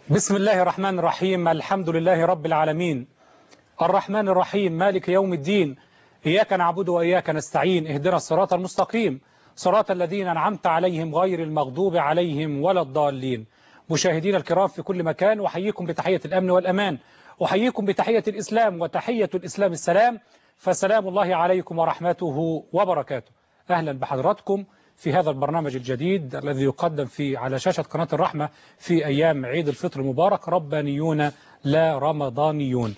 بسم الله الرحمن الرحيم الحمد لله رب العالمين الرحمن الرحيم مالك يوم الدين إياك نعبد وإياك نستعين اهدنا الصراط المستقيم صراط الذين أنعمت عليهم غير المغضوب عليهم ولا الضالين مشاهدينا الكرام في كل مكان وحييكم بتحية الأمن والأمان أحييكم بتحية الإسلام وتحية الإسلام السلام فسلام الله عليكم ورحمته وبركاته أهلا بحضراتكم في هذا البرنامج الجديد الذي يقدم في على شاشة قناة الرحمة في أيام عيد الفطر المبارك ربانيون لا رمضانيون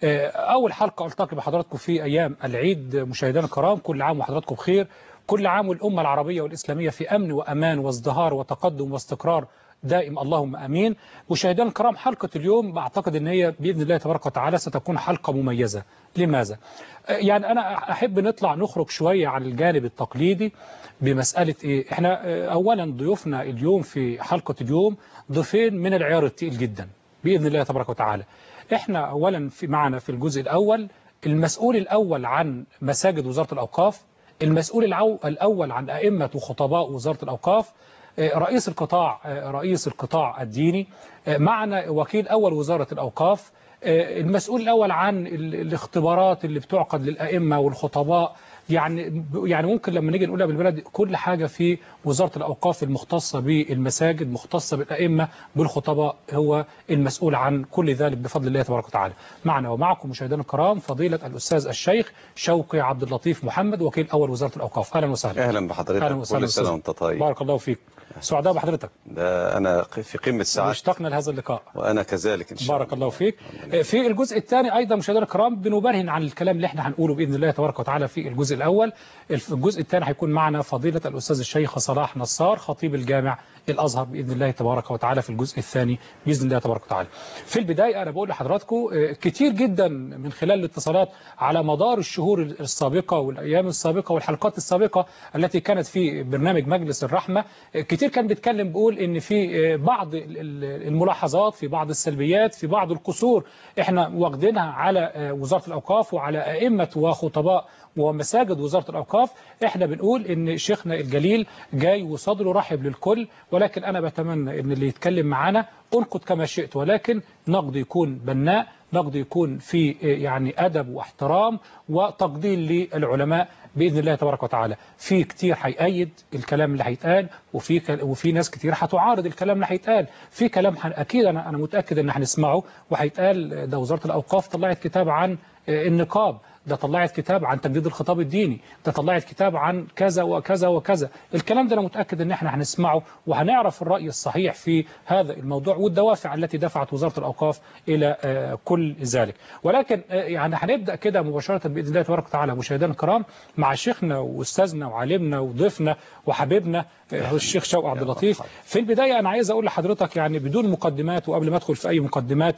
أول حلقة ألتقي بحضراتكم في أيام العيد مشاهدينا الكرام كل عام وحضراتكم بخير كل عام والأمة العربية والإسلامية في أمن وأمان وازدهار وتقدم واستقرار دائم اللهم أمين مشاهدينا الكرام حلقة اليوم بعتقد أن هي بإذن الله تبارك وتعالى ستكون حلقة مميزة لماذا؟ يعني أنا أحب نطلع نخرج شوية عن الجانب التقليدي بمسألة إيه؟ إحنا أولا ضيوفنا اليوم في حلقة اليوم ضيفين من العيار التقيل جدا بإذن الله تبارك وتعالى إحنا أولا في معنا في الجزء الأول المسؤول الأول عن مساجد وزارة الأوقاف المسؤول الأول عن أئمة وخطباء وزارة الأوقاف رئيس القطاع رئيس القطاع الديني معنا وكيل أول وزارة الأوقاف المسؤول الأول عن الاختبارات اللي بتعقد للأئمة والخطباء يعني يعني ممكن لما نيجي نقولها بالبلد كل حاجة في وزارة الأوقاف المختصة بالمساجد مختصة بالأئمة بالخطباء هو المسؤول عن كل ذلك بفضل الله تبارك وتعالى معنا ومعكم مشاهدينا الكرام فضيلة الأستاذ الشيخ شوقي عبد اللطيف محمد وكيل أول وزارة الأوقاف أهلا وسهلا أهلا بحضرتك أهلا وسهلا كل سنة وأنت طيب بارك الله فيك سعداء بحضرتك ده أنا في قمة سعادة اشتقنا لهذا اللقاء وأنا كذلك إن شاء بارك الله فيك في الجزء الثاني أيضا مشاهدينا الكرام بنبرهن عن الكلام اللي احنا هنقوله بإذن الله تبارك وتعالى في الجزء الأول الجزء الثاني هيكون معنا فضيلة الأستاذ الشيخ صلاح نصار خطيب الجامع الأزهر بإذن الله تبارك وتعالى في الجزء الثاني بإذن الله تبارك وتعالى في البداية أنا بقول لحضراتكم كتير جدا من خلال الاتصالات على مدار الشهور السابقة والأيام السابقة والحلقات السابقة التي كانت في برنامج مجلس الرحمة كتير كان بيتكلم بيقول إن في بعض الملاحظات في بعض السلبيات في بعض القصور احنا واخدينها على وزارة الأوقاف وعلى أئمة وخطباء ومساجد وزارة الأوقاف احنا بنقول ان شيخنا الجليل جاي وصدره رحب للكل ولكن انا بتمنى ان اللي يتكلم معانا انقد كما شئت ولكن نقد يكون بناء نقد يكون في يعني أدب واحترام وتقدير للعلماء بإذن الله تبارك وتعالى في كتير هيأيد الكلام اللي هيتقال وفي وفي ناس كتير هتعارض الكلام اللي هيتقال في كلام أكيد أنا أنا متأكد إن هنسمعه وهيتقال ده وزارة الأوقاف طلعت كتاب عن النقاب ده طلعت كتاب عن تجديد الخطاب الديني ده طلعت كتاب عن كذا وكذا وكذا الكلام ده أنا متأكد ان احنا هنسمعه وهنعرف الرأي الصحيح في هذا الموضوع والدوافع التي دفعت وزارة الأوقاف إلى كل ذلك ولكن يعني هنبدأ كده مباشرة بإذن الله تبارك وتعالى مشاهدينا الكرام مع شيخنا وأستاذنا وعالمنا وضيفنا وحبيبنا الشيخ شوقي عبد اللطيف في البداية أنا عايز أقول لحضرتك يعني بدون مقدمات وقبل ما أدخل في أي مقدمات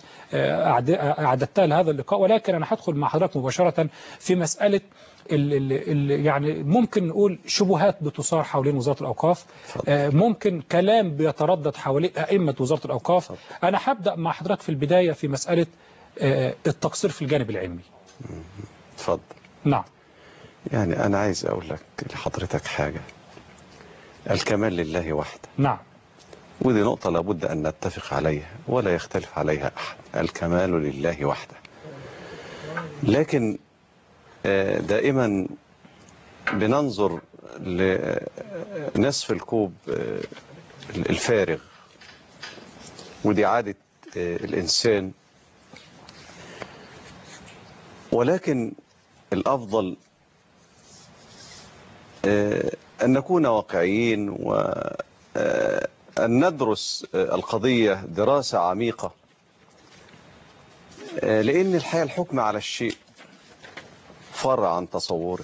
أعددتها لهذا اللقاء ولكن أنا هدخل مع حضرتك مباشرة في مسألة ال ال ال يعني ممكن نقول شبهات بتصار حوالين وزارة الأوقاف ممكن كلام بيتردد حوالين أئمة وزارة الأوقاف أنا هبدأ مع حضرتك في البداية في مسألة التقصير في الجانب العلمي اتفضل نعم يعني أنا عايز أقول لك لحضرتك حاجة الكمال لله وحده نعم ودي نقطة لابد أن نتفق عليها ولا يختلف عليها أحد الكمال لله وحده لكن دائما بننظر لنصف الكوب الفارغ ودي عادة الإنسان ولكن الأفضل أن نكون واقعيين وأن ندرس القضية دراسة عميقة لأن الحياة الحكم على الشيء فرع عن تصوره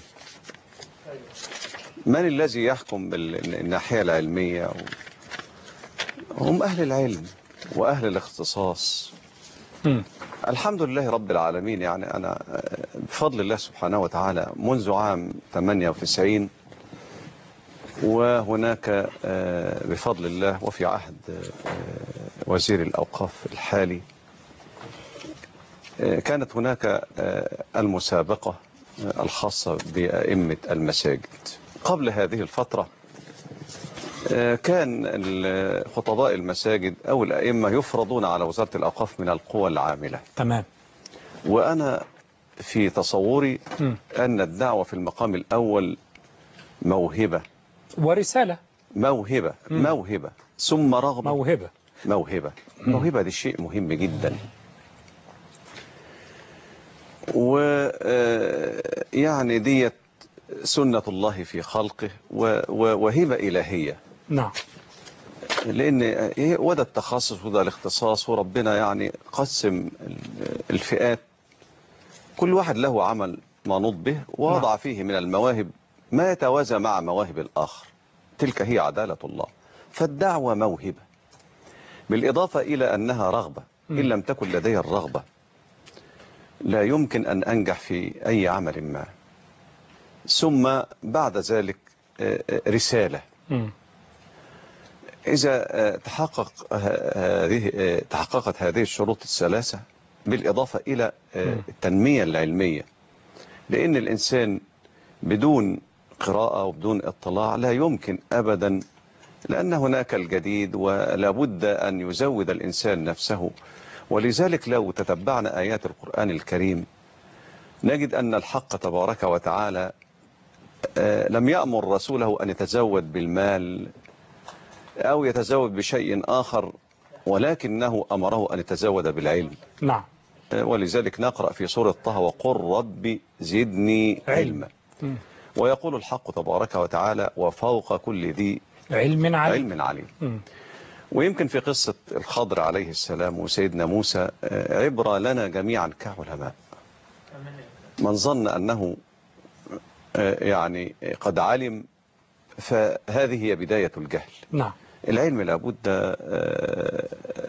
من الذي يحكم بالناحية العلمية هم أهل العلم وأهل الاختصاص م. الحمد لله رب العالمين يعني أنا بفضل الله سبحانه وتعالى منذ عام 98 وهناك بفضل الله وفي عهد وزير الأوقاف الحالي كانت هناك المسابقة الخاصة بأئمة المساجد قبل هذه الفترة آه، كان ال- خطباء المساجد أو الأئمة يفرضون على وزارة الأوقاف من القوى العاملة تمام وأنا في تصوري مم. أن الدعوة في المقام الأول موهبة ورسالة موهبة مم. موهبة ثم رغبة موهبة موهبة موهبة دي شيء مهم جدا و آه، يعني ديت سنة الله في خلقه و- و- وهبة إلهية نعم لأن إيه وده التخصص وده الاختصاص وربنا يعني قسم ال- الفئات كل واحد له عمل منوط به ووضع نعم. فيه من المواهب ما يتوازى مع مواهب الآخر تلك هي عدالة الله فالدعوة موهبة بالإضافة إلى أنها رغبة إن مم. لم تكن لدي الرغبة لا يمكن أن أنجح في أي عمل ما ثم بعد ذلك آه، آه، رسالة مم. إذا آه، تحقق آه، هذه آه، تحققت هذه الشروط الثلاثة بالإضافة إلى آه، مم. التنمية العلمية لأن الإنسان بدون قراءة وبدون اطلاع لا يمكن أبدا لأن هناك الجديد ولا بد أن يزود الإنسان نفسه ولذلك لو تتبعنا آيات القرآن الكريم نجد أن الحق تبارك وتعالى آه، لم يأمر رسوله أن يتزود بالمال أو يتزود بشيء آخر ولكنه أمره أن يتزود بالعلم نعم ولذلك نقرأ في سورة طه وقل رب زدني علما مم. ويقول الحق تبارك وتعالى وفوق كل ذي علم علم علم عليم مم. ويمكن في قصة الخضر عليه السلام وسيدنا موسى آه، عبرة لنا جميعا كعلماء من ظن أنه آه، يعني قد علم فهذه هي بداية الجهل نعم العلم لابد آه،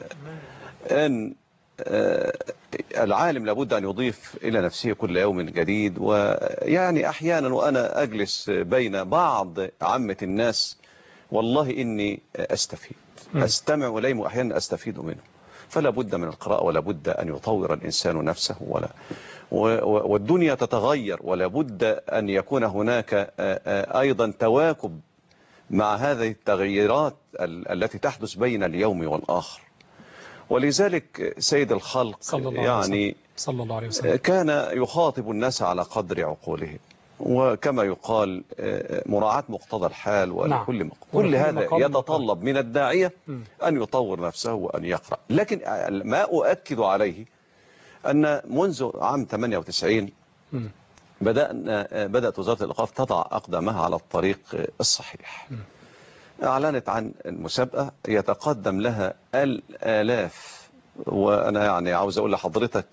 أن آه، العالم لابد أن يضيف إلى نفسه كل يوم جديد ويعني أحيانا وأنا أجلس بين بعض عامة الناس والله إني أستفيد م. أستمع إليهم وأحيانا أستفيد منه فلا بد من القراءة ولا بد أن يطور الإنسان نفسه ولا و- و- والدنيا تتغير ولا بد أن يكون هناك آه، آه، أيضا تواكب مع هذه التغييرات ال- التي تحدث بين اليوم والآخر ولذلك سيد الخلق صلى الله عليه يعني صلى الله عليه وسلم كان يخاطب الناس على قدر عقولهم وكما يقال آه، مراعاة مقتضى الحال ولكل مق... كل ولكل هذا مقام يتطلب من الداعية مم. أن يطور نفسه وأن يقرأ لكن ما أؤكد عليه أن منذ عام 98 مم. بدأنا بدأت وزارة الأوقاف تضع أقدامها على الطريق الصحيح أعلنت عن المسابقة يتقدم لها الآلاف وأنا يعني عاوز أقول لحضرتك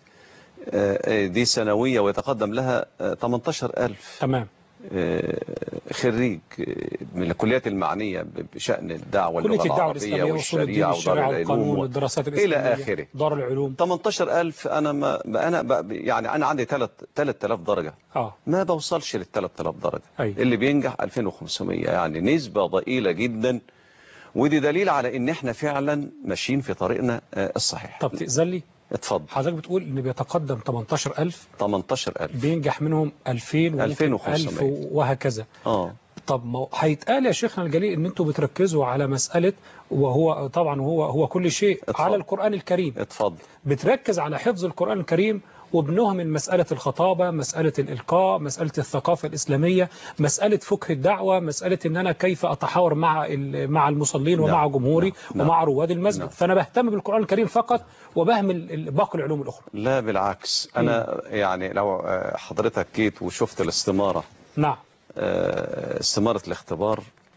آه، دي سنوية ويتقدم لها آه، 18000 تمام آه، خريج آه، من الكليات المعنية بشأن الدعوة كلية اللغة الدعوة العربية الإسلامية وصول الدين والشريعة الشريعة ودار والقانون العلوم والدراسات إلى الإسلامية آخره دار العلوم 18000 أنا ما أنا ب- يعني أنا عندي 3000 درجة اه ما بوصلش لل 3000 درجة أيوة. اللي بينجح 2500 يعني نسبة ضئيلة جدا ودي دليل على ان احنا فعلا ماشيين في طريقنا آه، الصحيح طب تأذن لي اتفضل حضرتك بتقول ان بيتقدم 18000 18000 بينجح منهم 2000 وممكن 2500. 1000 وهكذا اه طب ما هو هيتقال يا شيخنا الجليل ان انتوا بتركزوا على مسألة وهو طبعا هو هو كل شيء اتفضل. على القرآن الكريم اتفضل بتركز على حفظ القرآن الكريم وبنهمل مسألة الخطابة مسألة الإلقاء مسألة الثقافة الإسلامية مسألة فقه الدعوة مسألة أن أنا كيف أتحاور مع ال- مع المصلين نعم، ومع جمهوري نعم، ومع رواد المسجد نعم. فأنا بهتم بالقرآن الكريم فقط وبهمل ال- باقي العلوم الأخرى لا بالعكس انا يعني لو آه، حضرتك جيت وشفت الاستمارة نعم آه، استمارة الاختبار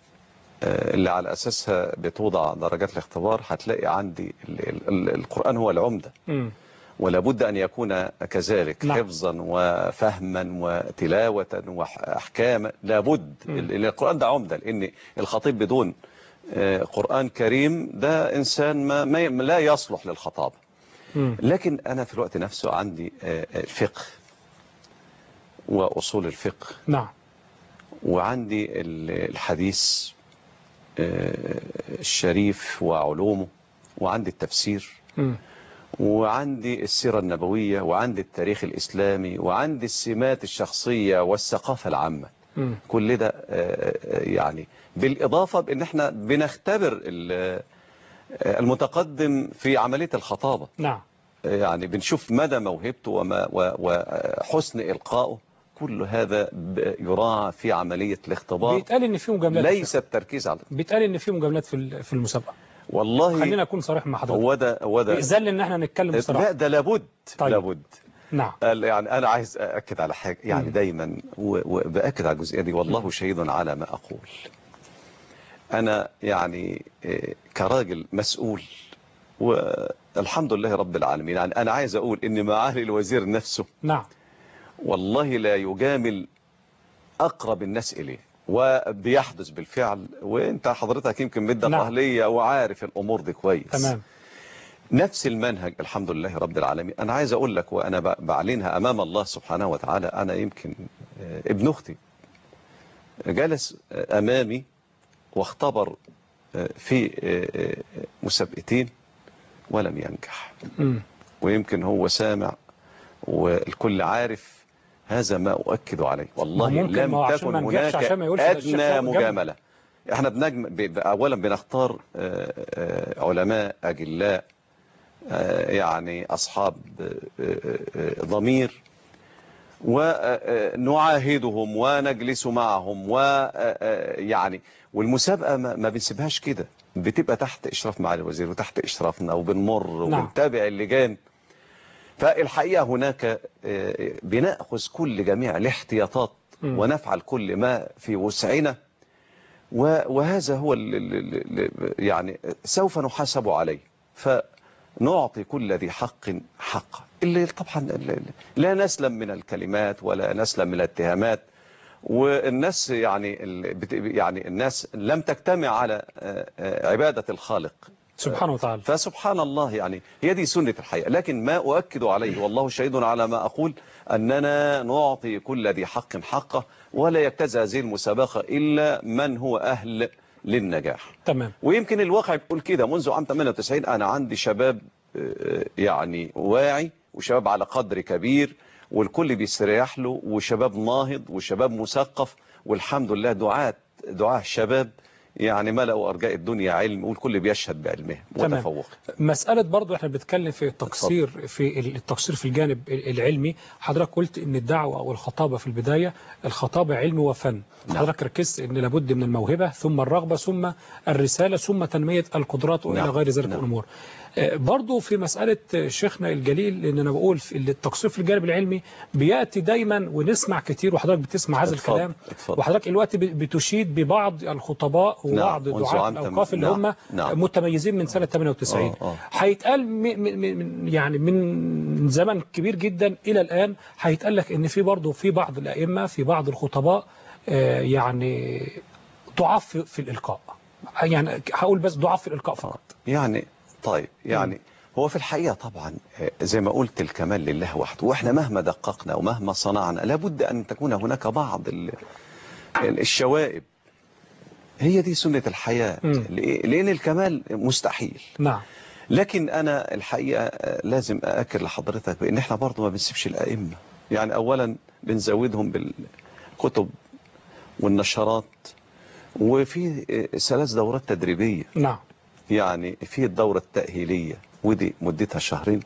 آه، اللي على اساسها بتوضع درجات الاختبار هتلاقي عندي ال- ال- ال- القرآن هو العمدة مم. ولا بد أن يكون كذلك نعم. حفظا وفهما وتلاوة وأحكاما لابد مم. لأن القرآن ده عمدة لأن الخطيب بدون آه، قرآن كريم ده إنسان ما, ما ما لا يصلح للخطابة مم. لكن أنا في الوقت نفسه عندي آه، آه، فقه وأصول الفقه نعم وعندي ال- الحديث آه، الشريف وعلومه وعندي التفسير مم. وعندي السيرة النبوية وعندي التاريخ الإسلامي وعندي السمات الشخصية والثقافة العامة مم. كل ده آه، آه، يعني بالإضافة بأن احنا بنختبر ال- آه، المتقدم في عملية الخطابة نعم يعني بنشوف مدى موهبته وما- و- وحسن إلقائه كل هذا ب- يراعى في عملية الاختبار بيتقال ان في مجاملات ليس التركيز على بيتقال ان في مجاملات في ال- في المسابقه والله خلينا اكون صريح مع حضرتك هو ده هو ده بإذن ان احنا نتكلم لا بصراحه ده لابد طيب. لابد نعم قال يعني انا عايز ااكد على حاجه يعني مم. دايما و- وباكد على الجزئيه دي والله شهيد على ما اقول انا يعني آه، كراجل مسؤول والحمد لله رب العالمين يعني انا عايز اقول ان معالي الوزير نفسه نعم والله لا يجامل اقرب الناس اليه وبيحدث بالفعل وانت حضرتك يمكن مدة نعم. اهليه وعارف الامور دي كويس تمام نفس المنهج الحمد لله رب العالمين أنا عايز أقول لك وأنا ب- بعلنها أمام الله سبحانه وتعالى أنا يمكن آه، ابن أختي جلس آه، أمامي واختبر آه، في آه، آه، مسابقتين ولم ينجح مم. ويمكن هو سامع والكل عارف هذا ما أؤكد عليه والله ما ممكن ما هو لم عشان ما تكن نجحش هناك عشان ما يقولش ده الشيخ أدنى ده مجاملة. مجاملة احنا بنجم ب- ب- أولا بنختار آه، آه، علماء أجلاء آه، يعني أصحاب آه، آه، آه، ضمير ونعاهدهم ونجلس معهم ويعني والمسابقة ما ما بنسيبهاش كده بتبقى تحت إشراف معالي الوزير وتحت إشرافنا وبنمر نعم. وبنتابع اللجان فالحقيقة هناك آه، بنأخذ كل جميع الاحتياطات مم. ونفعل كل ما في وسعنا و- وهذا هو ال- ال- ال- ال- يعني سوف نحاسب عليه فنعطي كل ذي حق حقه اللي طبعا ال- ال- لا نسلم من الكلمات ولا نسلم من الاتهامات والناس يعني ال- بت- يعني الناس لم تجتمع على آه، آه، عبادة الخالق سبحانه وتعالى فسبحان الله يعني هي دي سنة الحياة لكن ما أؤكد عليه والله شهيد على ما أقول أننا نعطي كل ذي حق حقه ولا يجتاز هذه المسابقة إلا من هو أهل للنجاح تمام ويمكن الواقع بيقول كده منذ عام 98 أنا عندي شباب آه، يعني واعي وشباب على قدر كبير والكل بيستريح له وشباب ناهض وشباب مثقف والحمد لله دعاة دعاة شباب يعني ملأوا أرجاء الدنيا علم والكل بيشهد بعلمه تمام. وتفوقه مسألة برضو احنا بنتكلم في التقصير في التقصير في الجانب العلمي حضرتك قلت ان الدعوة او الخطابة في البداية الخطابة علم وفن نعم. حضرتك ركزت ان لابد من الموهبة ثم الرغبة ثم الرسالة ثم تنمية القدرات والى نعم. غير ذلك نعم. الامور آه، برضو في مسألة شيخنا الجليل ان انا بقول في التقصير في الجانب العلمي بيأتي دايما ونسمع كتير وحضرتك بتسمع هذا اتفضل، الكلام اتفضل. وحضرتك الوقت بتشيد ببعض الخطباء وبعض منذ دعاة عام الأوقاف تم- اللي نعم، هم نعم. متميزين من سنة 98 آه، آه. هيتقال م- م- م- يعني من زمن كبير جدا إلى الآن هيتقال لك إن في برضه في بعض الأئمة في بعض الخطباء آه، يعني ضعاف في- في الإلقاء يعني هقول بس ضعاف في الإلقاء فقط يعني طيب يعني هو في الحقيقة طبعا آه، زي ما قلت الكمال لله وحده واحنا مهما دققنا ومهما صنعنا لابد أن تكون هناك بعض ال- ال- الشوائب هي دي سنة الحياة مم. لإيه؟ لأن الكمال مستحيل نعم لكن أنا الحقيقة آه، لازم أأكد لحضرتك بأن احنا برضو ما بنسيبش الأئمة يعني أولا بنزودهم بالكتب والنشرات وفي آه، ثلاث دورات تدريبية نعم يعني في الدورة التأهيلية ودي مدتها شهرين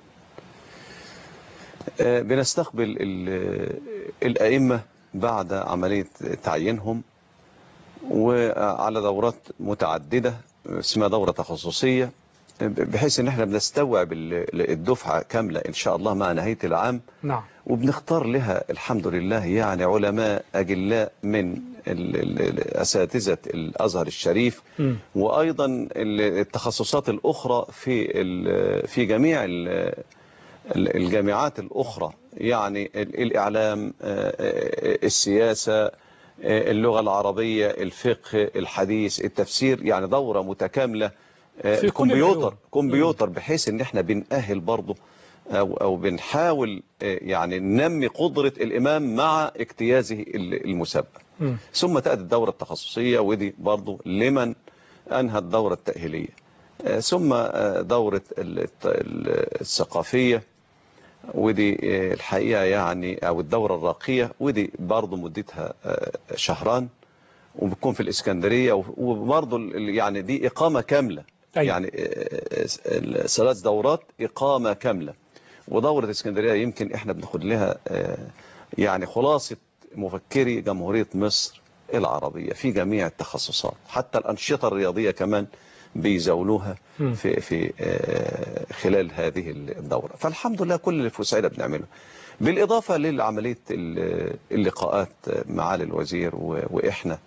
آه، بنستقبل ال- الأئمة بعد عملية تعيينهم وعلى دورات متعددة اسمها دورة تخصصية بحيث ان احنا بنستوعب ال- الدفعة كاملة ان شاء الله مع نهاية العام نعم وبنختار لها الحمد لله يعني علماء أجلاء من ال- ال- ال- أساتذة الأزهر الشريف مم. وأيضا ال- التخصصات الأخرى في ال- في جميع ال- ال- الجامعات الأخرى يعني ال- الإعلام آه، آه، السياسة آه، اللغة العربية الفقه الحديث التفسير يعني دورة متكاملة آه، في كل كمبيوتر العلوم. كمبيوتر بحيث ان احنا بنأهل برضه أو, أو بنحاول آه، يعني ننمي قدرة الإمام مع اجتيازه ال- المسابقة مم. ثم تأتي الدورة التخصصية ودي برضو لمن أنهى الدورة التأهيلية آه، ثم آه، دورة ال- الت- ال- الثقافية ودي آه، الحقيقة يعني أو الدورة الراقية ودي برضه مدتها آه، شهران وبتكون في الإسكندرية وبرضه ال- يعني دي إقامة كاملة أيوة. يعني آه، آه، ثلاث دورات إقامة كاملة ودورة اسكندرية يمكن احنا بناخد لها آه، يعني خلاصة مفكري جمهورية مصر العربية في جميع التخصصات حتى الأنشطة الرياضية كمان بيزاولوها مم. في في آه، خلال هذه الدورة فالحمد لله كل اللي في وسعيدة بنعمله بالإضافة للعملية ال- اللقاءات معالي الوزير و- وإحنا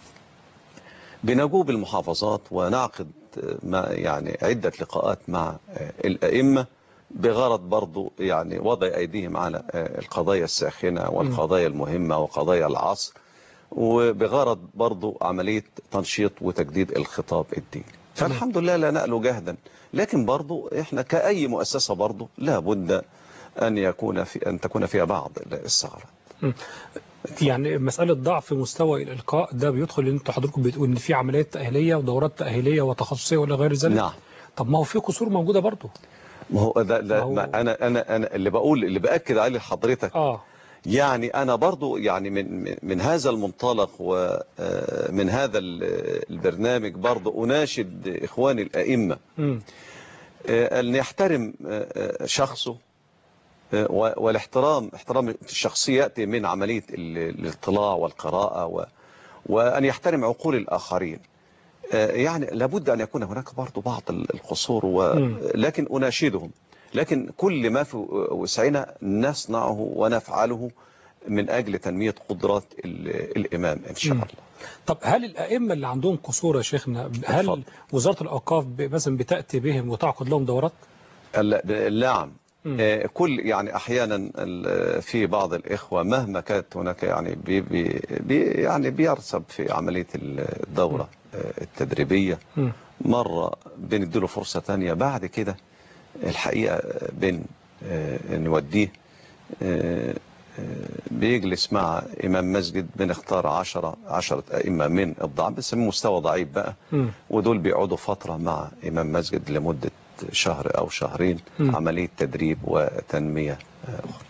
بنجوب المحافظات ونعقد ما يعني عدة لقاءات مع الأئمة بغرض برضو يعني وضع أيديهم على القضايا الساخنة والقضايا المهمة وقضايا العصر وبغرض برضو عملية تنشيط وتجديد الخطاب الديني فالحمد لله لا نألو جهدا لكن برضو احنا كأي مؤسسة برضو لا بد أن يكون في أن تكون فيها بعض الثغرات يعني مسألة ضعف مستوى الإلقاء ده بيدخل ان انتوا حضراتكم بتقول ان في عمليات تأهيلية ودورات تأهيلية وتخصصية ولا غير ذلك نعم طب ما هو في قصور موجودة برضه ما هو ده, ده ما هو- ما انا انا انا اللي بقول اللي باكد عليه لحضرتك اه يعني انا برضو يعني من من- من هذا المنطلق ومن هذا ال- البرنامج برضو اناشد اخواني الائمه امم آه، ان يحترم آه، آه، شخصه آه، و- والاحترام احترام الشخصيه ياتي من عمليه ال- الاطلاع والقراءه و- وان يحترم عقول الاخرين آه، يعني لابد ان يكون هناك برضو بعض ال- القصور و... مم. لكن اناشدهم لكن كل ما في وسعنا نصنعه ونفعله من اجل تنميه قدرات ال- الامام ان شاء مم. الله طب هل الأئمة اللي عندهم قصور يا شيخنا هل اتفضل. وزارة الأوقاف ب- مثلا بتأتي بهم وتعقد لهم دورات؟ ال- نعم مم. آه، كل يعني احيانا ال- في بعض الاخوه مهما كانت هناك يعني بي بي بي يعني بيرسب في عمليه الدوره آه، التدريبيه مم. مره بنديله فرصه تانية بعد كده الحقيقه بن آه، نوديه آه، آه، بيجلس مع امام مسجد بنختار عشرة عشرة ائمه من الضعف بس من مستوى ضعيف بقى مم. ودول بيقعدوا فترة مع إمام مسجد لمدة شهر أو شهرين مم. عملية تدريب وتنمية آه، أخرى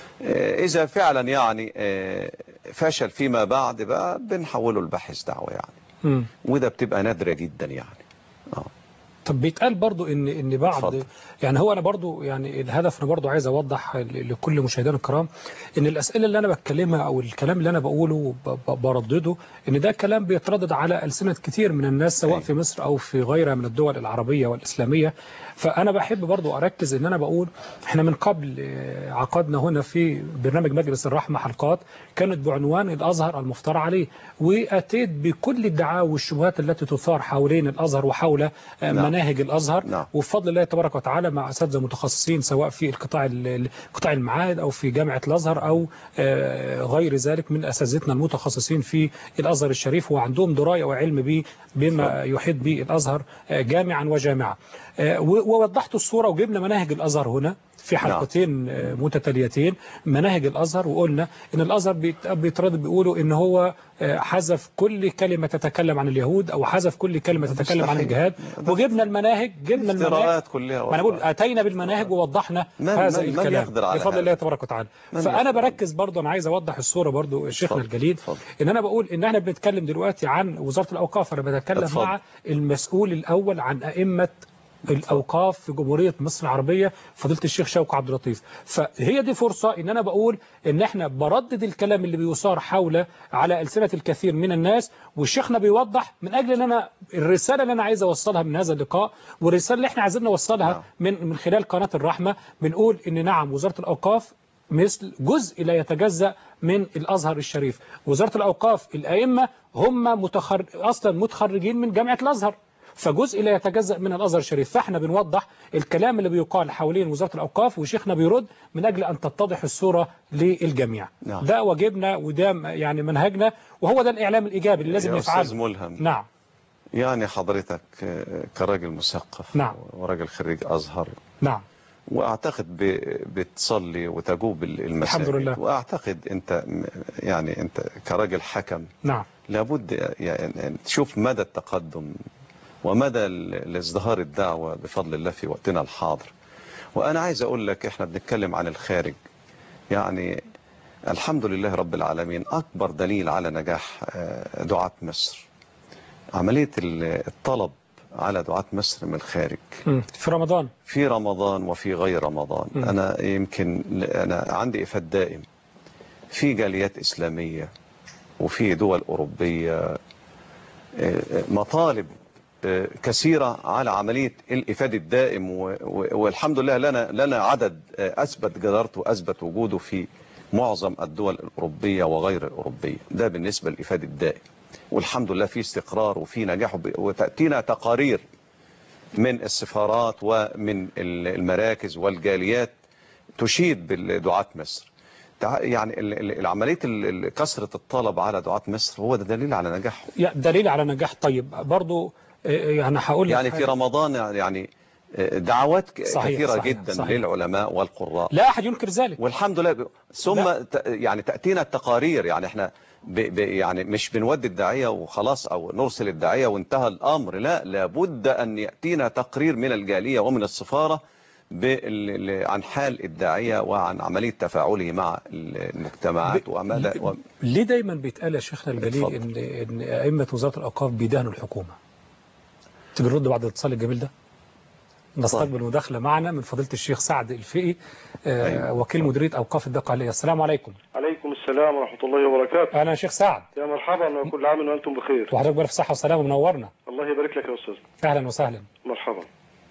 آه، إذا فعلا يعني آه، فشل فيما بعد بقى بنحوله لباحث دعوة يعني مم. وده بتبقى نادرة جدا يعني آه. طب بيتقال برضو ان ان بعض اتفضل. يعني هو انا برضو يعني الهدف انا برضو عايز اوضح ل- لكل مشاهدينا الكرام ان الاسئله اللي انا بتكلمها او الكلام اللي انا بقوله ب- ب- بردده ان ده كلام بيتردد على السنه كتير من الناس سواء أيوة. في مصر او في غيرها من الدول العربيه والاسلاميه فانا بحب برضو اركز ان انا بقول احنا من قبل آه، عقدنا هنا في برنامج مجلس الرحمه حلقات كانت بعنوان الازهر المفترى عليه واتيت بكل الدعاوى والشبهات التي تثار حوالين الازهر وحول آه، نعم. مناهج الازهر نعم. وبفضل الله تبارك وتعالى مع اساتذه متخصصين سواء في القطاع ال- قطاع المعاهد او في جامعه الازهر او آه، غير ذلك من اساتذتنا المتخصصين في الازهر الشريف وعندهم درايه وعلم به بما يحيط به الازهر آه، جامعا وجامعه آه، و- ووضحت الصوره وجبنا مناهج الازهر هنا في حلقتين آه، متتاليتين مناهج الازهر وقلنا ان الازهر بيت- بيتردد بيقولوا ان هو آه، حذف كل كلمه تتكلم عن اليهود او حذف كل كلمه تتكلم عن مستحيل. الجهاد ده وجبنا المناهج جبنا المناهج افتراءات كلها ما انا بقول والله. اتينا بالمناهج ووضحنا من- هذا من- من الكلام يقدر على بفضل هذا؟ الله تبارك وتعالى من فانا يقدر؟ بركز برضه انا عايز اوضح الصوره برضه شيخنا اتفضل، الجليل اتفضل. ان انا بقول ان احنا بنتكلم دلوقتي عن وزاره الاوقاف انا بتكلم اتفضل. مع المسؤول الاول عن ائمه الاوقاف في جمهوريه مصر العربيه فضيله الشيخ شوقي عبد اللطيف فهي دي فرصه ان انا بقول ان احنا بردد الكلام اللي بيثار حول على السنه الكثير من الناس وشيخنا بيوضح من اجل ان انا الرساله اللي انا عايز اوصلها من هذا اللقاء والرساله اللي احنا عايزين نوصلها نعم. من من خلال قناه الرحمه بنقول ان نعم وزاره الاوقاف مثل جزء لا يتجزأ من الأزهر الشريف وزارة الأوقاف الأئمة هم متخر... أصلا متخرجين من جامعة الأزهر فجزء لا يتجزأ من الأزهر الشريف فاحنا بنوضح الكلام اللي بيقال حوالين وزارة الأوقاف وشيخنا بيرد من أجل أن تتضح الصورة للجميع نعم. ده واجبنا وده يعني منهجنا وهو ده الإعلام الإيجابي اللي لازم يا أستاذ يفعله ملهم نعم يعني حضرتك آه، كراجل مثقف نعم. وراجل خريج أزهر نعم واعتقد ب- بتصلي وتجوب المساجد الحمد لله. واعتقد انت م- يعني انت كراجل حكم نعم لابد يعني تشوف مدى التقدم ومدى ال- الازدهار الدعوة بفضل الله في وقتنا الحاضر وأنا عايز أقول لك إحنا بنتكلم عن الخارج يعني الحمد لله رب العالمين أكبر دليل على نجاح آه، دعاة مصر عملية ال- الطلب على دعاة مصر من الخارج مم. في رمضان في رمضان وفي غير رمضان مم. أنا يمكن أنا عندي إفاد دائم في جاليات إسلامية وفي دول أوروبية آه، آه، مطالب آه، كثيرة على عملية الإفادة الدائم و- و- والحمد لله لنا لنا عدد آه، أثبت جدارته وأثبت وجوده في معظم الدول الأوروبية وغير الأوروبية ده بالنسبة للإفادة الدائم والحمد لله في استقرار وفي نجاح وب- وتأتينا تقارير من السفارات ومن ال- المراكز والجاليات تشيد بدعاة مصر تع- يعني ال- ال- العملية ال- ال- كثرة الطلب على دعاة مصر هو ده دليل على نجاحهم يا- دليل على نجاح طيب برضو آه، انا هقول لك يعني في حاجة. رمضان يعني دعوات ك- صحيح، كثيرة صحيح، جدا صحيح. للعلماء والقراء لا احد ينكر ذلك والحمد لله ب- ثم لا. ت- يعني تأتينا التقارير يعني احنا ب ب يعني مش بنودي الداعية وخلاص او نرسل الداعية وانتهى الامر لا لابد ان يأتينا تقرير من الجالية ومن السفارة بال- ل- عن حال الداعية وعن عملية تفاعله مع المجتمعات ب- ومدى و... ليه دايما بيتقال يا شيخنا الجليل اتفضل. ان ان ائمه وزاره الاوقاف بيدهنوا الحكومه تيجي نرد بعد الاتصال الجميل ده نستقبل مداخله معنا من فضيله الشيخ سعد الفقي آه أيوة. وكيل مديريه اوقاف الدقهليه السلام عليكم عليكم السلام ورحمة الله وبركاته اهلا يا شيخ سعد يا مرحبا وكل عام وأنتم بخير وحضرتك بألف صحه وسلامه منورنا الله يبارك لك يا أستاذ اهلا وسهلا مرحبا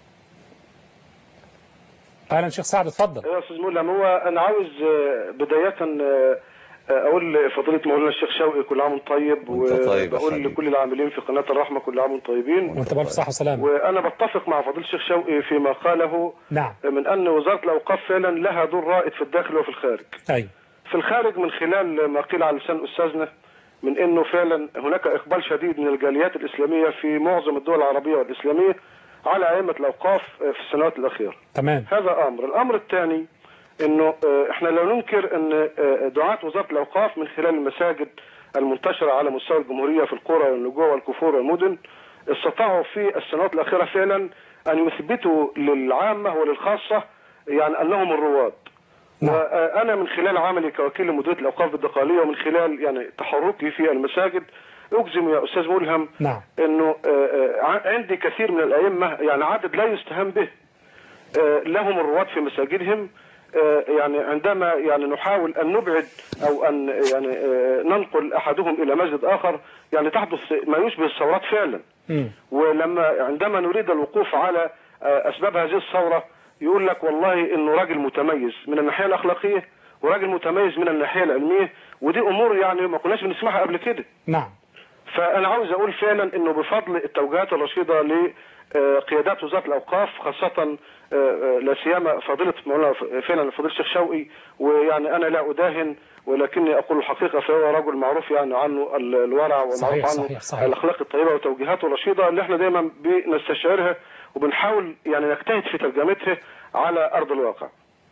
اهلا شيخ سعد اتفضل يا أستاذ مولم هو أنا عاوز آه، بداية آه، آه، أقول لفضيلة مولانا الشيخ شوقي كل عام وأنت طيب وأنت طيب يا وبقول حبيبي. لكل العاملين في قناة الرحمة كل عام وأنتم طيبين وانت بألف صحه وسلامه وأنا بتفق مع فضيلة الشيخ شوقي فيما قاله نعم من أن وزارة الأوقاف فعلا لها دور رائد في الداخل وفي الخارج ايوه في الخارج من خلال ما قيل على لسان أستاذنا من أنه فعلا هناك إقبال شديد من الجاليات الإسلامية في معظم الدول العربية والإسلامية على أئمة الأوقاف في السنوات الأخيرة تمام هذا أمر الأمر الثاني أنه آه، إحنا لا ننكر أن آه، دعاة وزارة الأوقاف من خلال المساجد المنتشرة على مستوى الجمهورية في القرى والنجوى والكفور والمدن استطاعوا في السنوات الأخيرة فعلا أن يثبتوا للعامة وللخاصة يعني أنهم الرواد نعم. وأنا من خلال عملي كوكيل لمديرية الأوقاف بالدقالية ومن خلال يعني تحركي في المساجد أجزم يا أستاذ ملهم نعم انه آه، آه، ع- عندي كثير من الائمه يعني عدد لا يستهان به آه، لهم الرواد في مساجدهم آه، يعني عندما يعني نحاول ان نبعد او ان يعني آه، ننقل احدهم الى مسجد اخر يعني تحدث ما يشبه الثورات فعلا مم. ولما عندما نريد الوقوف على آه، اسباب هذه الثوره يقول لك والله انه راجل متميز من الناحيه الاخلاقيه وراجل متميز من الناحيه العلميه ودي امور يعني ما كناش بنسمعها قبل كده نعم فانا عاوز اقول فعلا انه بفضل التوجيهات الرشيده لقيادات وزاره الاوقاف خاصه آه، آه، لا سيما فضيله مولانا فعلا فضيله الشيخ شوقي ويعني انا لا اداهن ولكني اقول الحقيقه فهو رجل معروف يعني عنه ال- الورع ومعروف صحيح، عنه صحيح، صحيح. الاخلاق الطيبه وتوجيهاته الرشيده اللي احنا دايما بنستشعرها وبنحاول يعني نجتهد في ترجمتها على ارض الواقع.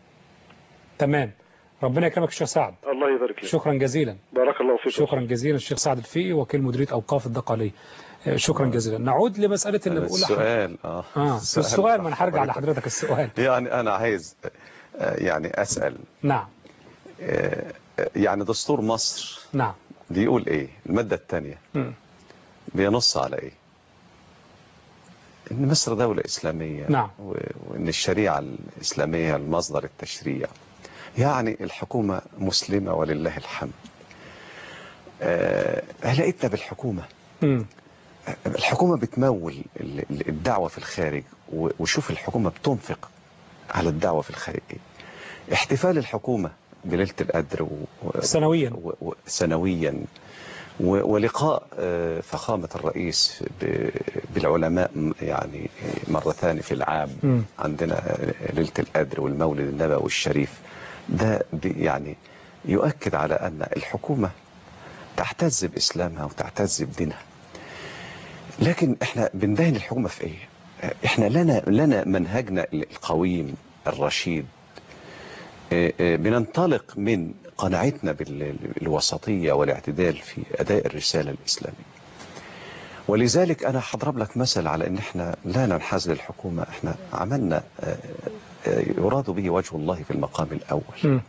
تمام ربنا يكرمك الشيخ سعد الله يبارك لك. شكرا جزيلا بارك الله فيك. شكرا جزيلا الشيخ سعد الفقي وكيل مديريه اوقاف الدقهليه آه، شكرا جزيلا نعود لمساله اللي بقول لحضرتك. السؤال اه اه السؤال ما انا هرجع لحضرتك السؤال يعني انا عايز آه، يعني اسال نعم آه، يعني دستور مصر نعم بيقول ايه المادة الثانية مم. بينص على ايه ان مصر دولة اسلامية نعم. و- وان الشريعة الاسلامية المصدر التشريع يعني الحكومة مسلمة ولله الحمد آه، علاقتنا بالحكومة مم. الحكومة بتمول ال- ال- الدعوة في الخارج و- وشوف الحكومة بتنفق على الدعوة في الخارج ايه احتفال الحكومة بليلة القدر و... و- سنويا و- و- سنويا و- ولقاء آه، فخامة الرئيس ب- بالعلماء م- يعني مرتان في العام مم. عندنا آه، ليلة القدر والمولد النبوي الشريف ده بي- يعني يؤكد على أن الحكومة تعتز بإسلامها وتعتز بدينها لكن احنا بندهن الحكومة في ايه احنا لنا لنا منهجنا القويم الرشيد اه، اه، بننطلق من قناعتنا بالوسطية والاعتدال في أداء الرسالة الإسلامية ولذلك أنا هضرب لك مثل على أن احنا لا ننحاز للحكومة احنا عملنا اه، آه، يراد به وجه الله في المقام الأول مم.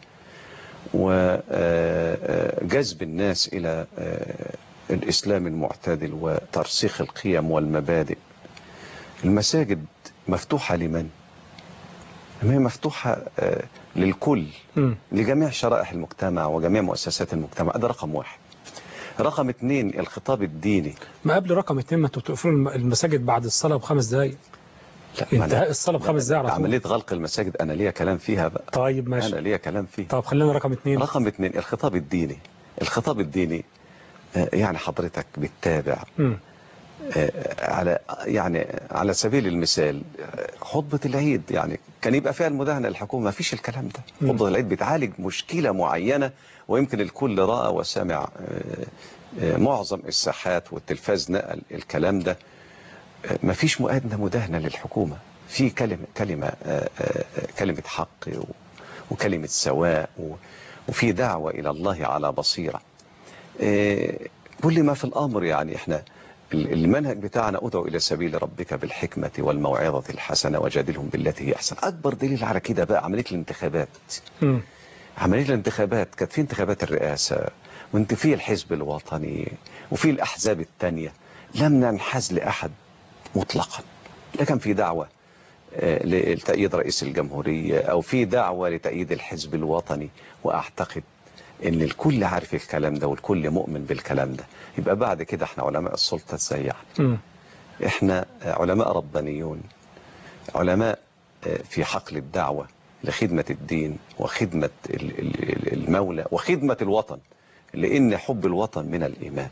وجذب الناس إلى آه، الإسلام المعتدل وترسيخ القيم والمبادئ المساجد مفتوحة لمن؟ ما هي مفتوحة آه، للكل مم. لجميع شرائح المجتمع وجميع مؤسسات المجتمع ده رقم واحد رقم اتنين الخطاب الديني ما قبل رقم اتنين ما انتوا بتقفلوا الم- المساجد بعد الصلاة بخمس دقايق لا ما انتهاء أنا- الصلاة بخمس دقايق على طول عملية غلق المساجد أنا ليا كلام فيها بقى طيب ماشي أنا ليا كلام فيها طب خلينا رقم اتنين رقم اتنين الخطاب الديني الخطاب الديني آه، يعني حضرتك بتتابع مم. آه، على يعني على سبيل المثال آه، خطبة العيد يعني كان يبقى فيها المداهنة للحكومة ما فيش الكلام ده مم. خطبة العيد بتعالج مشكلة معينة ويمكن الكل رأى وسمع آه، آه، معظم الساحات والتلفاز نقل الكلام ده آه، ما فيش مؤادنة مداهنة للحكومة في كلمة كلمة آه، آه، كلمة حق و- وكلمة سواء و- وفي دعوة إلى الله على بصيرة آه، كل ما في الأمر يعني احنا ال- المنهج بتاعنا ادعو إلى سبيل ربك بالحكمة والموعظة الحسنة وجادلهم بالتي هي أحسن أكبر دليل على كده بقى عملية الانتخابات مم. عملية الانتخابات كانت في انتخابات الرئاسة وانت في الحزب الوطني وفي الأحزاب التانية لم ننحاز لأحد مطلقا لا كان في دعوة آه، لتأييد رئيس الجمهورية أو في دعوة لتأييد الحزب الوطني وأعتقد ان الكل عارف الكلام ده والكل مؤمن بالكلام ده يبقى بعد كده احنا علماء السلطة ازاي يعني مم. احنا علماء ربانيون علماء في حقل الدعوة لخدمة الدين وخدمة ال- ال- المولى وخدمة الوطن لأن حب الوطن من الإيمان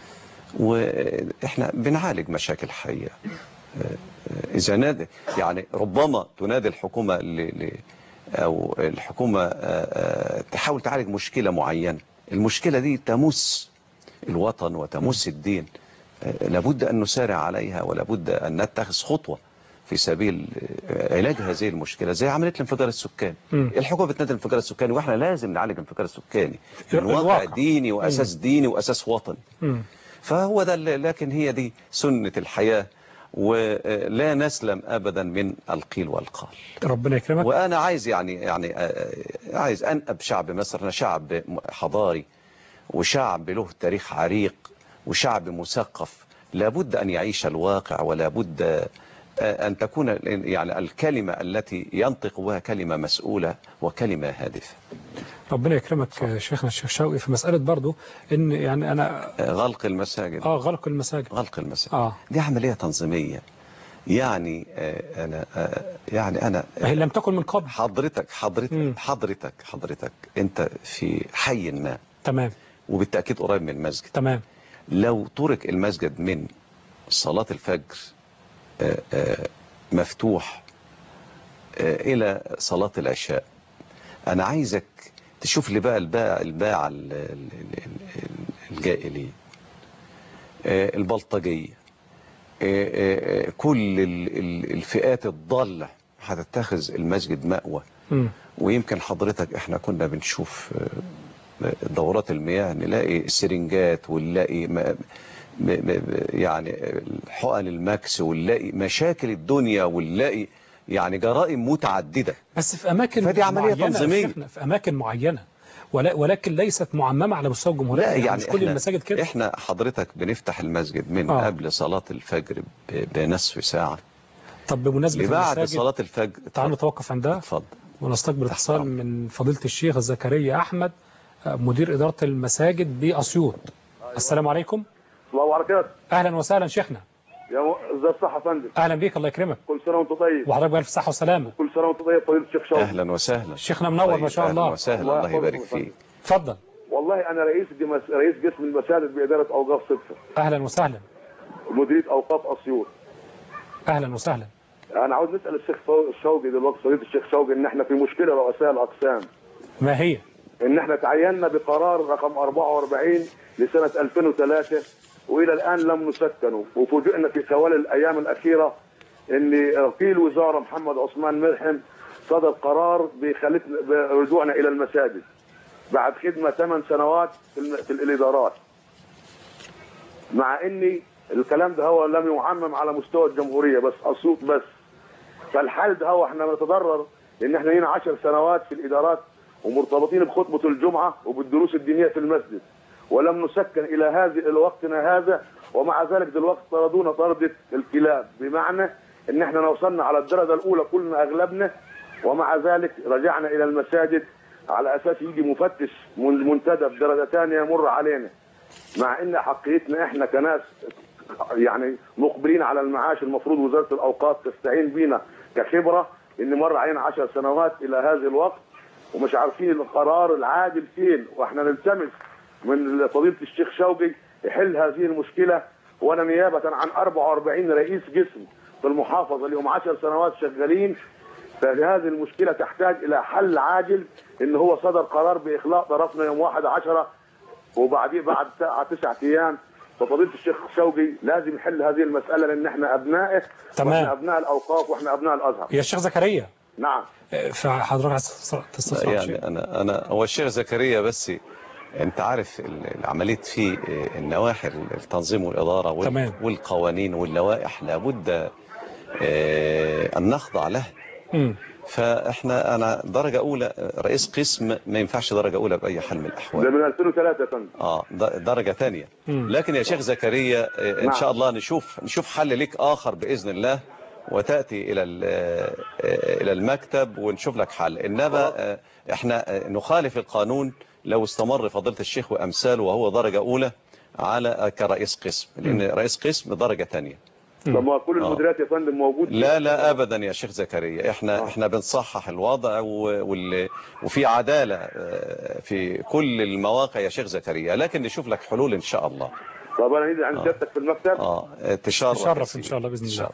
وإحنا بنعالج مشاكل حقيقية إذا نادي يعني ربما تنادي الحكومة ل... ل... أو الحكومة آه، آه، تحاول تعالج مشكلة معينة المشكلة دي تمس الوطن وتمس الدين آه، لابد أن نسارع عليها ولابد أن نتخذ خطوة في سبيل آه، علاج هذه المشكلة زي عملية الانفجار السكاني مم. الحكومة بتنادي الانفجار السكاني واحنا لازم نعالج الانفجار السكاني من الواقع. واقع ديني وأساس ديني وأساس وطني مم. فهو ده اللي- لكن هي دي سنة الحياة ولا نسلم أبدا من القيل والقال ربنا يكرمك وأنا عايز يعني يعني آه، عايز أنقب شعب مصر أنا شعب حضاري وشعب له تاريخ عريق وشعب مثقف لابد أن يعيش الواقع ولا بد آه، أن تكون يعني الكلمة التي ينطق بها كلمة مسؤولة وكلمة هادفة ربنا يكرمك يا شيخنا الشيخ شوقي في مسألة برضو ان يعني انا آه، غلق المساجد اه غلق المساجد غلق المساجد اه دي عملية تنظيمية يعني آه، أنا آه، يعني أنا هي لم تكن من قبل حضرتك مم. حضرتك حضرتك حضرتك أنت في حي ما تمام وبالتأكيد قريب من المسجد تمام لو ترك المسجد من صلاة الفجر آه، آه، مفتوح آه، إلى صلاة العشاء أنا عايزك تشوف لي بقى الباع الباعة ال- ال- ال- ال- الجائلين آه، البلطجية آه، آه، كل ال- ال- الفئات الضالة هتتخذ المسجد مأوى مم. ويمكن حضرتك احنا كنا بنشوف آه، دورات المياه نلاقي سرنجات ونلاقي م- م- م- يعني حقن الماكس ونلاقي مشاكل الدنيا ونلاقي يعني جرائم متعددة بس في اماكن فدي عملية معينة يا تنظيمية. شيخنا، في اماكن معينة ولا ولكن ليست معممة على مستوى الجمهورية لا يعني مش كل احنا المساجد كده احنا حضرتك بنفتح المسجد من آه. قبل صلاة الفجر ب- بنصف ساعة طب بمناسبة لبعد المساجد صلاة الفجر تعالوا نتوقف عندها اتفضل ونستقبل تحت اتصال أمرك. من فضيلة الشيخ زكريا أحمد آه، مدير إدارة المساجد بأسيوط السلام عليكم الله وبركاته أهلا وسهلا شيخنا يا م- ازي الصحة يا فندم أهلا بيك الله يكرمك كل سنة وانت طيب وحضرتك بألف صحة وسلامة كل سنة وانت طيب فضيلة الشيخ شوقي اهلا وسهلا شيخنا منور طيب، ما شاء أهلا الله وسهلا الله الله يبارك يحفظكم يا فيك اتفضل والله انا رئيس جمس... رئيس قسم المساجد بإدارة اوقاف صدفة أهلا وسهلا مديرية اوقاف اسيوط أهلا وسهلا انا عاوز نسال الشيخ فو- شوقي دلوقتي فضيله الشيخ شوقي ان احنا في مشكله رؤساء الاقسام ما هي ان احنا تعيننا بقرار رقم 44 لسنه 2003 والى الان لم نسكنوا وفوجئنا في خلال الايام الاخيره ان وكيل وزاره محمد عثمان ملحم صدر قرار بخلتنا برجوعنا الى المساجد بعد خدمه 8 سنوات في, الم... في الادارات مع اني الكلام ده هو لم يعمم على مستوى الجمهوريه بس اسيوط بس فالحل ده هو احنا بنتضرر لان احنا هنا 10 سنوات في الادارات ومرتبطين بخطبه الجمعه وبالدروس الدينيه في المسجد ولم نسكن الى هذه الى وقتنا هذا ومع ذلك دلوقتي طردونا طردة الكلاب بمعنى ان احنا وصلنا على الدرجه الاولى كلنا اغلبنا ومع ذلك رجعنا الى المساجد على اساس يجي مفتش من- منتدب درجه ثانيه يمر علينا مع ان حقيتنا احنا كناس يعني مقبلين على المعاش المفروض وزاره الاوقاف تستعين بينا كخبره ان مر علينا 10 سنوات الى هذا الوقت ومش عارفين القرار العادل فين واحنا نلتمس من فضيله الشيخ شوقي يحل هذه المشكله وانا نيابه عن 44 رئيس قسم في المحافظه لهم 10 سنوات شغالين فهذه المشكله تحتاج الى حل عاجل ان هو صدر قرار باخلاء طرفنا يوم 1 10 وبعدين بعد ساعة تسعة ايام ففضيله الشيخ شوقي لازم يحل هذه المساله لان احنا ابنائه تمام. واحنا ابناء الاوقاف واحنا ابناء الازهر يا شيخ زكريا نعم آه، فحضرتك عايز تستفسر عن شيء؟ يعني انا انا هو الشيخ زكريا بس انت عارف ال- العمليه في النواحي التنظيم والاداره وال- تمام. والقوانين واللوائح لابد آه، ان نخضع لها مم. فاحنا انا درجه اولى رئيس قسم ما ينفعش درجه اولى باي حال من ده الاحوال من 2003 يا فندم اه د- درجه ثانيه مم. لكن يا شيخ زكريا آه، ان نعم. شاء الله نشوف نشوف حل ليك اخر باذن الله وتاتي الى ال- آه، الى المكتب ونشوف لك حل انما آه، احنا آه، نخالف القانون لو استمر فضيله الشيخ وامثاله وهو درجه اولى على كرئيس قسم لان رئيس قسم درجه ثانيه طب ما كل آه. المديريات يا فندم موجود لا لا ابدا يا شيخ زكريا احنا آه. احنا بنصحح الوضع و- وال وفي عداله آه، في كل المواقع يا شيخ زكريا لكن نشوف لك حلول ان شاء الله طب انا نيجي عند آه. سيادتك في المكتب اه تشرف يا تشرف ان سيدي. شاء الله باذن الله تشرف.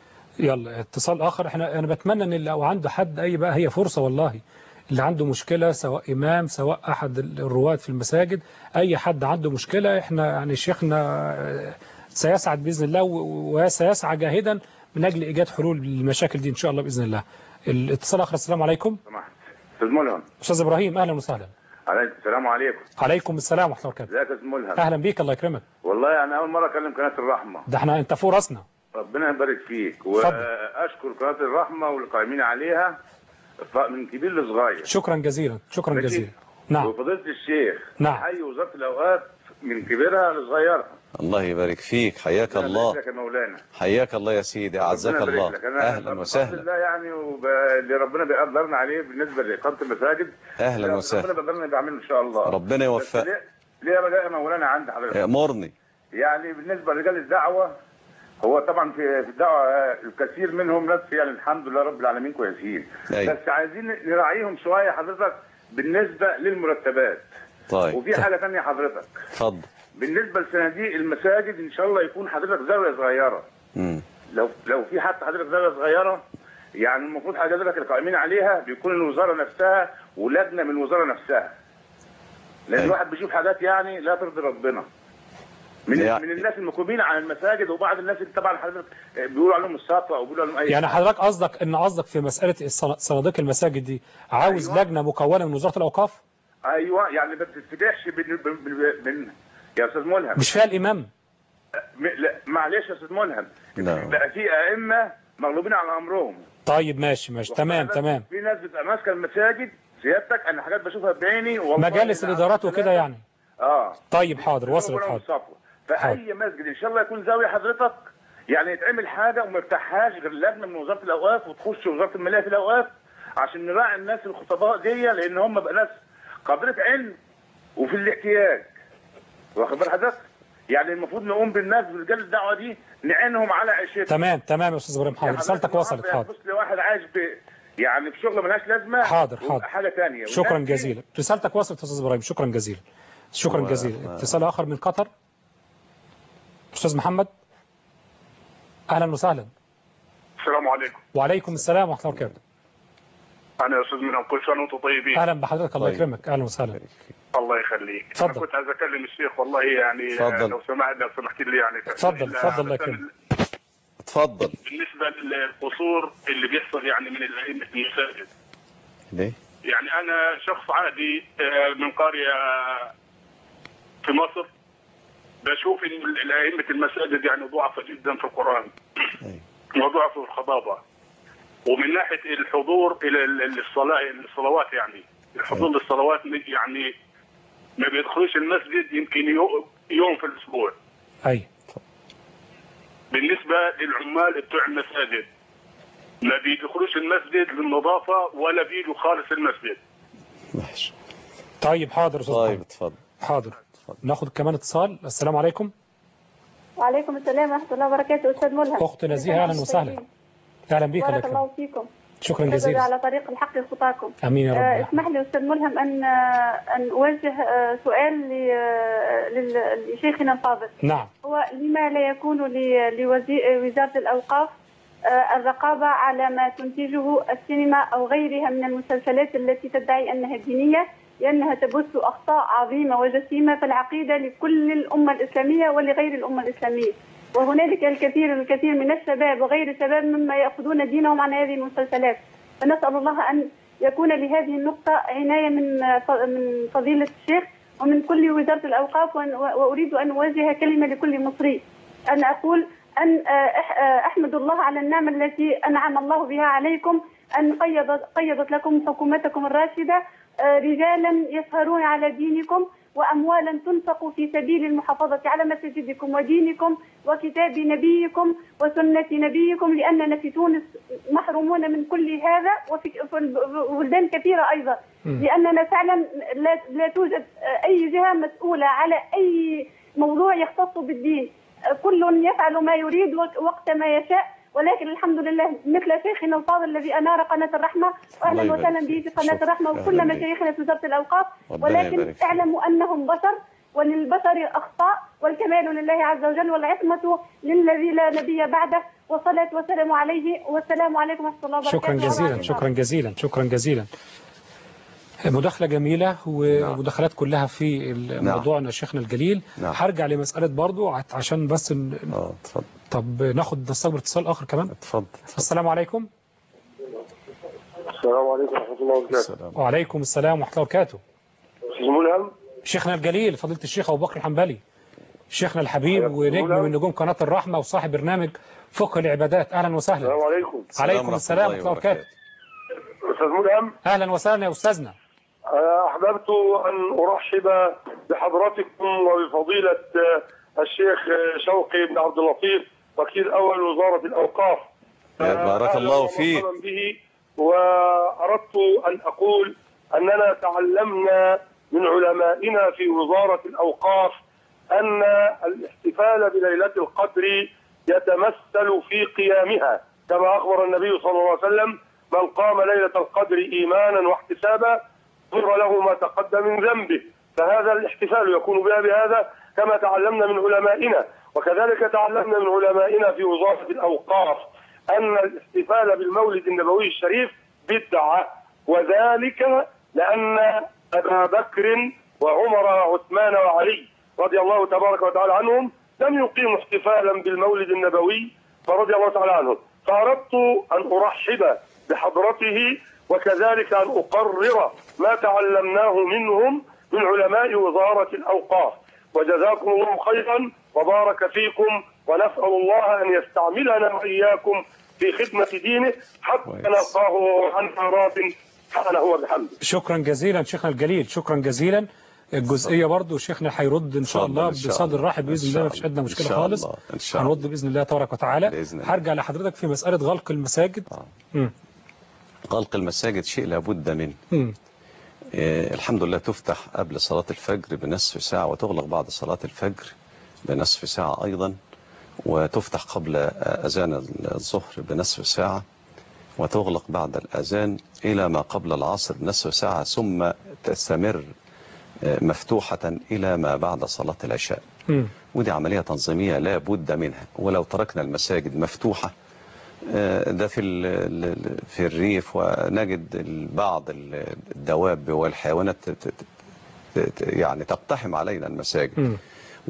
يلا اتصال اخر احنا انا بتمنى ان لو عنده حد اي بقى هي فرصه والله اللي عنده مشكله سواء امام سواء احد الرواد في المساجد اي حد عنده مشكله احنا يعني شيخنا آه، سيسعد باذن الله و- وسيسعى جاهدا من اجل ايجاد حلول للمشاكل دي ان شاء الله باذن الله الاتصال اخر السلام عليكم سمحت استاذ ملهم استاذ ابراهيم اهلا وسهلا عليكم السلام عليكم عليكم السلام ورحمه الله وبركاته ازيك يا استاذ ملهم اهلا بيك الله يكرمك والله انا اول مره اكلم قناه الرحمه ده احنا انت فوق راسنا ربنا يبارك فيك اتفضل. واشكر قناه الرحمه والقائمين عليها ف- من كبير لصغير شكرا جزيلا شكرا ماشي. جزيلا نعم وفضيله الشيخ نعم. حي وزاره الاوقاف من كبيرها لصغيرها الله يبارك فيك حياك ربنا الله يبارك لك يا مولانا حياك الله يا سيدي اعزك ربنا يبارك الله لك. أنا اهلا بفضل وسهلا الله يعني وب... اللي ربنا بيقدرنا عليه بالنسبه لاقامه المساجد اهلا ربنا وسهلا بيقدرنا بعمله ان شاء الله ربنا بس يوفقك ليه ليه رجاء يا مولانا عند حضرتك امرني يعني بالنسبه لرجال الدعوه هو طبعا في في الدعوه آه، الكثير منهم ناس يعني الحمد لله رب العالمين كويسين أيوة. بس عايزين نراعيهم شويه حضرتك بالنسبه للمرتبات طيب وفي حاجه ثانيه حضرتك اتفضل بالنسبه لصناديق المساجد ان شاء الله يكون حضرتك زاويه صغيره مم. لو لو في حتى حضرتك زاويه صغيره يعني المفروض حضرتك القائمين عليها بيكون الوزاره نفسها ولجنه من الوزاره نفسها لان أيوة. الواحد بيشوف حاجات يعني لا ترضي ربنا من يعني- من الناس المقيمين على المساجد وبعض الناس اللي طبعا حضرتك بيقولوا عليهم السطوه او بيقولوا عليهم اي يعني حاجة. حضرتك قصدك ان قصدك في مساله الصنا- صناديق المساجد دي عاوز أيوة. لجنه مكونه من وزاره الاوقاف ايوه يعني ما بتتفتحش من, من, من يا استاذ ملهم مش فيها الامام م- لا معلش يا استاذ ملهم نعم. بقى في ائمه مغلوبين على امرهم طيب ماشي ماشي تمام واخد بالك؟ تمام في ناس بتبقى ماسكه المساجد سيادتك انا حاجات بشوفها بعيني والله مجالس أنا الادارات عملت وكده يعني اه طيب حاضر وصلت ولا حاضر مصفوة. حاضر. فاي مسجد ان شاء الله يكون زاويه حضرتك يعني يتعمل حاجه وما يفتحهاش غير لجنه من وزاره الاوقاف وتخش وزاره الماليه في الاوقاف عشان نراعي الناس الخطباء دي لان هم بقى ناس قادره علم وفي الاحتياج واخد بال حضرتك؟ يعني المفروض نقوم بالناس برجال الدعوه دي نعينهم على عيشتهم تمام تمام يا استاذ ابراهيم حاضر يعني رسالتك حضرتك وصلت النهاردة حاضر بص لواحد عايش ب يعني في شغله ملهاش لازمه حاضر، ويبقى حاضر. حاجه ثانيه شكرا جزيلا رسالتك وصلت يا استاذ ابراهيم شكرا جزيلا شكرا و- جزيلا و- اتصال اخر من قطر استاذ محمد اهلا وسهلا السلام عليكم وعليكم السلام ورحمه الله وبركاته انا استاذ منهم كل سنه وانتم طيبين اهلا بحضرتك الله طيب. يكرمك اهلا وسهلا الله يخليك اتفضل. انا كنت عايز اكلم الشيخ والله يعني اتفضل. آه، لو سمحت لو سمحت لي يعني اتفضل، ال- اتفضل، الله علشان يكرمك. اتفضل بالنسبه للقصور اللي بيحصل يعني من الائمه المساجد ليه يعني انا شخص عادي آه، من قريه في مصر بشوف ان ائمه المساجد يعني ضعفة جدا في القران أيوة. وضعف في الخطابه ومن ناحيه الحضور الى ال- ال- الصلاه الصلوات يعني الحضور للصلوات يعني ما بيدخلوش المسجد يمكن يو- يوم في الاسبوع اي بالنسبه للعمال بتوع المساجد ما بيدخلوش المسجد للنظافه ولا بيجوا خالص المسجد ماشي طيب حاضر استاذ طيب محمد. اتفضل حاضر ناخد كمان اتصال السلام عليكم وعليكم السلام ورحمة الله وبركاته أستاذ ملهم أخت نزيهة، أهلا وسهلا. اهلا بك بارك الله لك فيكم شكرا تبدأ جزيلا على طريق الحق خطاكم امين يا آه، رب اسمح لي أستاذ ملهم أن آه، أن أوجه آه، سؤال ل- آه، لل- لشيخنا الفاضل نعم هو لما لا يكون ل- لوزي- وزارة الأوقاف آه، الرقابة على ما تنتجه السينما أو غيرها من المسلسلات التي تدعي أنها دينية لأنها تبث أخطاء عظيمة وجسيمة في العقيدة لكل الأمة الإسلامية ولغير الأمة الإسلامية وهنالك الكثير الكثير من الشباب وغير الشباب مما يأخذون دينهم عن هذه المسلسلات فنسأل الله أن يكون لهذه النقطة عناية من من فضيلة الشيخ ومن كل وزارة الأوقاف وأن- وأريد أن أوجه كلمة لكل مصري أن أقول أن آه، أح- آه، أحمد الله على النعمة التي أنعم الله بها عليكم أن قيضت, قيضت لكم حكومتكم الراشدة آه، رجالا يسهرون على دينكم وأموالا تنفق في سبيل المحافظة على مساجدكم ودينكم وكتاب نبيكم وسنة نبيكم لأننا في تونس محرومون من كل هذا وفي في بلدان كثيرة أيضا مم. لأننا فعلا لا, لا توجد آه، أي جهة مسؤولة على أي موضوع يختص بالدين آه، كل يفعل ما يريد وق- وقت ما يشاء ولكن الحمد لله مثل شيخنا الفاضل الذي أنار قناة الرحمة الله وأهلا يبارك وسهلا به فيك. في قناة شكرا. الرحمة وكل أهلا بك. مشايخنا في وزارة الأوقاف ربنا يبارك ولكن فيك. اعلموا أنهم بشر وللبشر أخطاء والكمال لله عز وجل والعصمة للذي لا نبي بعده والصلاة والسلام عليه والسلام عليكم ورحمة الله وبركاته شكرا جزيلا وعلى شكرا جزيلا شكرا جزيلا مداخلة جميلة ومداخلات كلها في الموضوع يا شيخنا الجليل نعم. هرجع لمسألة برضو عت- عشان بس ن- اه اتفضل طب ناخد نستقبل اتصال آخر كمان اتفضل السلام عليكم السلام عليكم ورحمة الله وبركاته السلام وعليكم السلام ورحمة الله وبركاته أستاذ ملهم شيخنا الجليل فضيلة الشيخ أبو بكر الحنبلي شيخنا الحبيب حياكم ونجم الله. من نجوم قناة الرحمة وصاحب برنامج فقه العبادات أهلا وسهلا السلام عليكم عليكم ورحمة السلام الله ورحمة الله وبركاته أستاذ ملهم أهلا وسهلا يا أستاذنا أنا أحببت أن أرحب بحضرتكم وبفضيلة آه، الشيخ آه، شوقي بن عبد اللطيف وكيل أول وزارة الأوقاف يا بارك أهلاً الله ومرحباً فيك. به وأردت أن أقول أننا تعلمنا من علمائنا في وزارة الأوقاف أن الاحتفال بليلة القدر يتمثل في قيامها كما أخبر النبي صلى الله عليه وسلم من قام ليلة القدر إيمانا واحتسابا غفر له ما تقدم من ذنبه فهذا الاحتفال يكون بها بهذا كما تعلمنا من علمائنا وكذلك تعلمنا من علمائنا في وزارة الأوقاف أن الاحتفال بالمولد النبوي الشريف بدعة وذلك لأن أبا بكر وعمر وعثمان وعلي رضي الله تبارك وتعالى عنهم لم يقيموا احتفالا بالمولد النبوي فرضي الله تعالى عنهم فأردت أن أرحب بحضرته وكذلك أن أقرر ما تعلمناه منهم من علماء وزارة الأوقاف وجزاكم الله خيرا وبارك فيكم ونسأل الله أن يستعملنا وإياكم في خدمة دينه حتى كويس. نلقاه عن راض سبحانه وبحمده شكرا جزيلا شيخنا الجليل شكرا جزيلا الجزئية برضو شيخنا هيرد إن شاء اتفضل الله إن شاء بصدر الله. رحب إن بإذن شاء الله مفيش الله. أدنى إن مشكلة شاء خالص الله. إن شاء الله. هنرد بإذن الله تبارك وتعالى بإذن الله. هرجع لحضرتك في مسألة غلق المساجد آه. مم. غلق المساجد شيء لابد منه مم. آه، الحمد لله تفتح قبل صلاة الفجر بنصف ساعة وتغلق بعد صلاة الفجر بنصف ساعة أيضا وتفتح قبل آه، أذان الظهر بنصف ساعة وتغلق بعد الأذان إلى ما قبل العصر بنصف ساعة ثم تستمر آه، مفتوحة إلى ما بعد صلاة العشاء مم. ودي عملية تنظيمية لا بد منها ولو تركنا المساجد مفتوحة آه، ده في ال- ال- في الريف ونجد ال- بعض ال- الدواب والحيوانات ت- ت- ت- ت- يعني تقتحم علينا المساجد مم.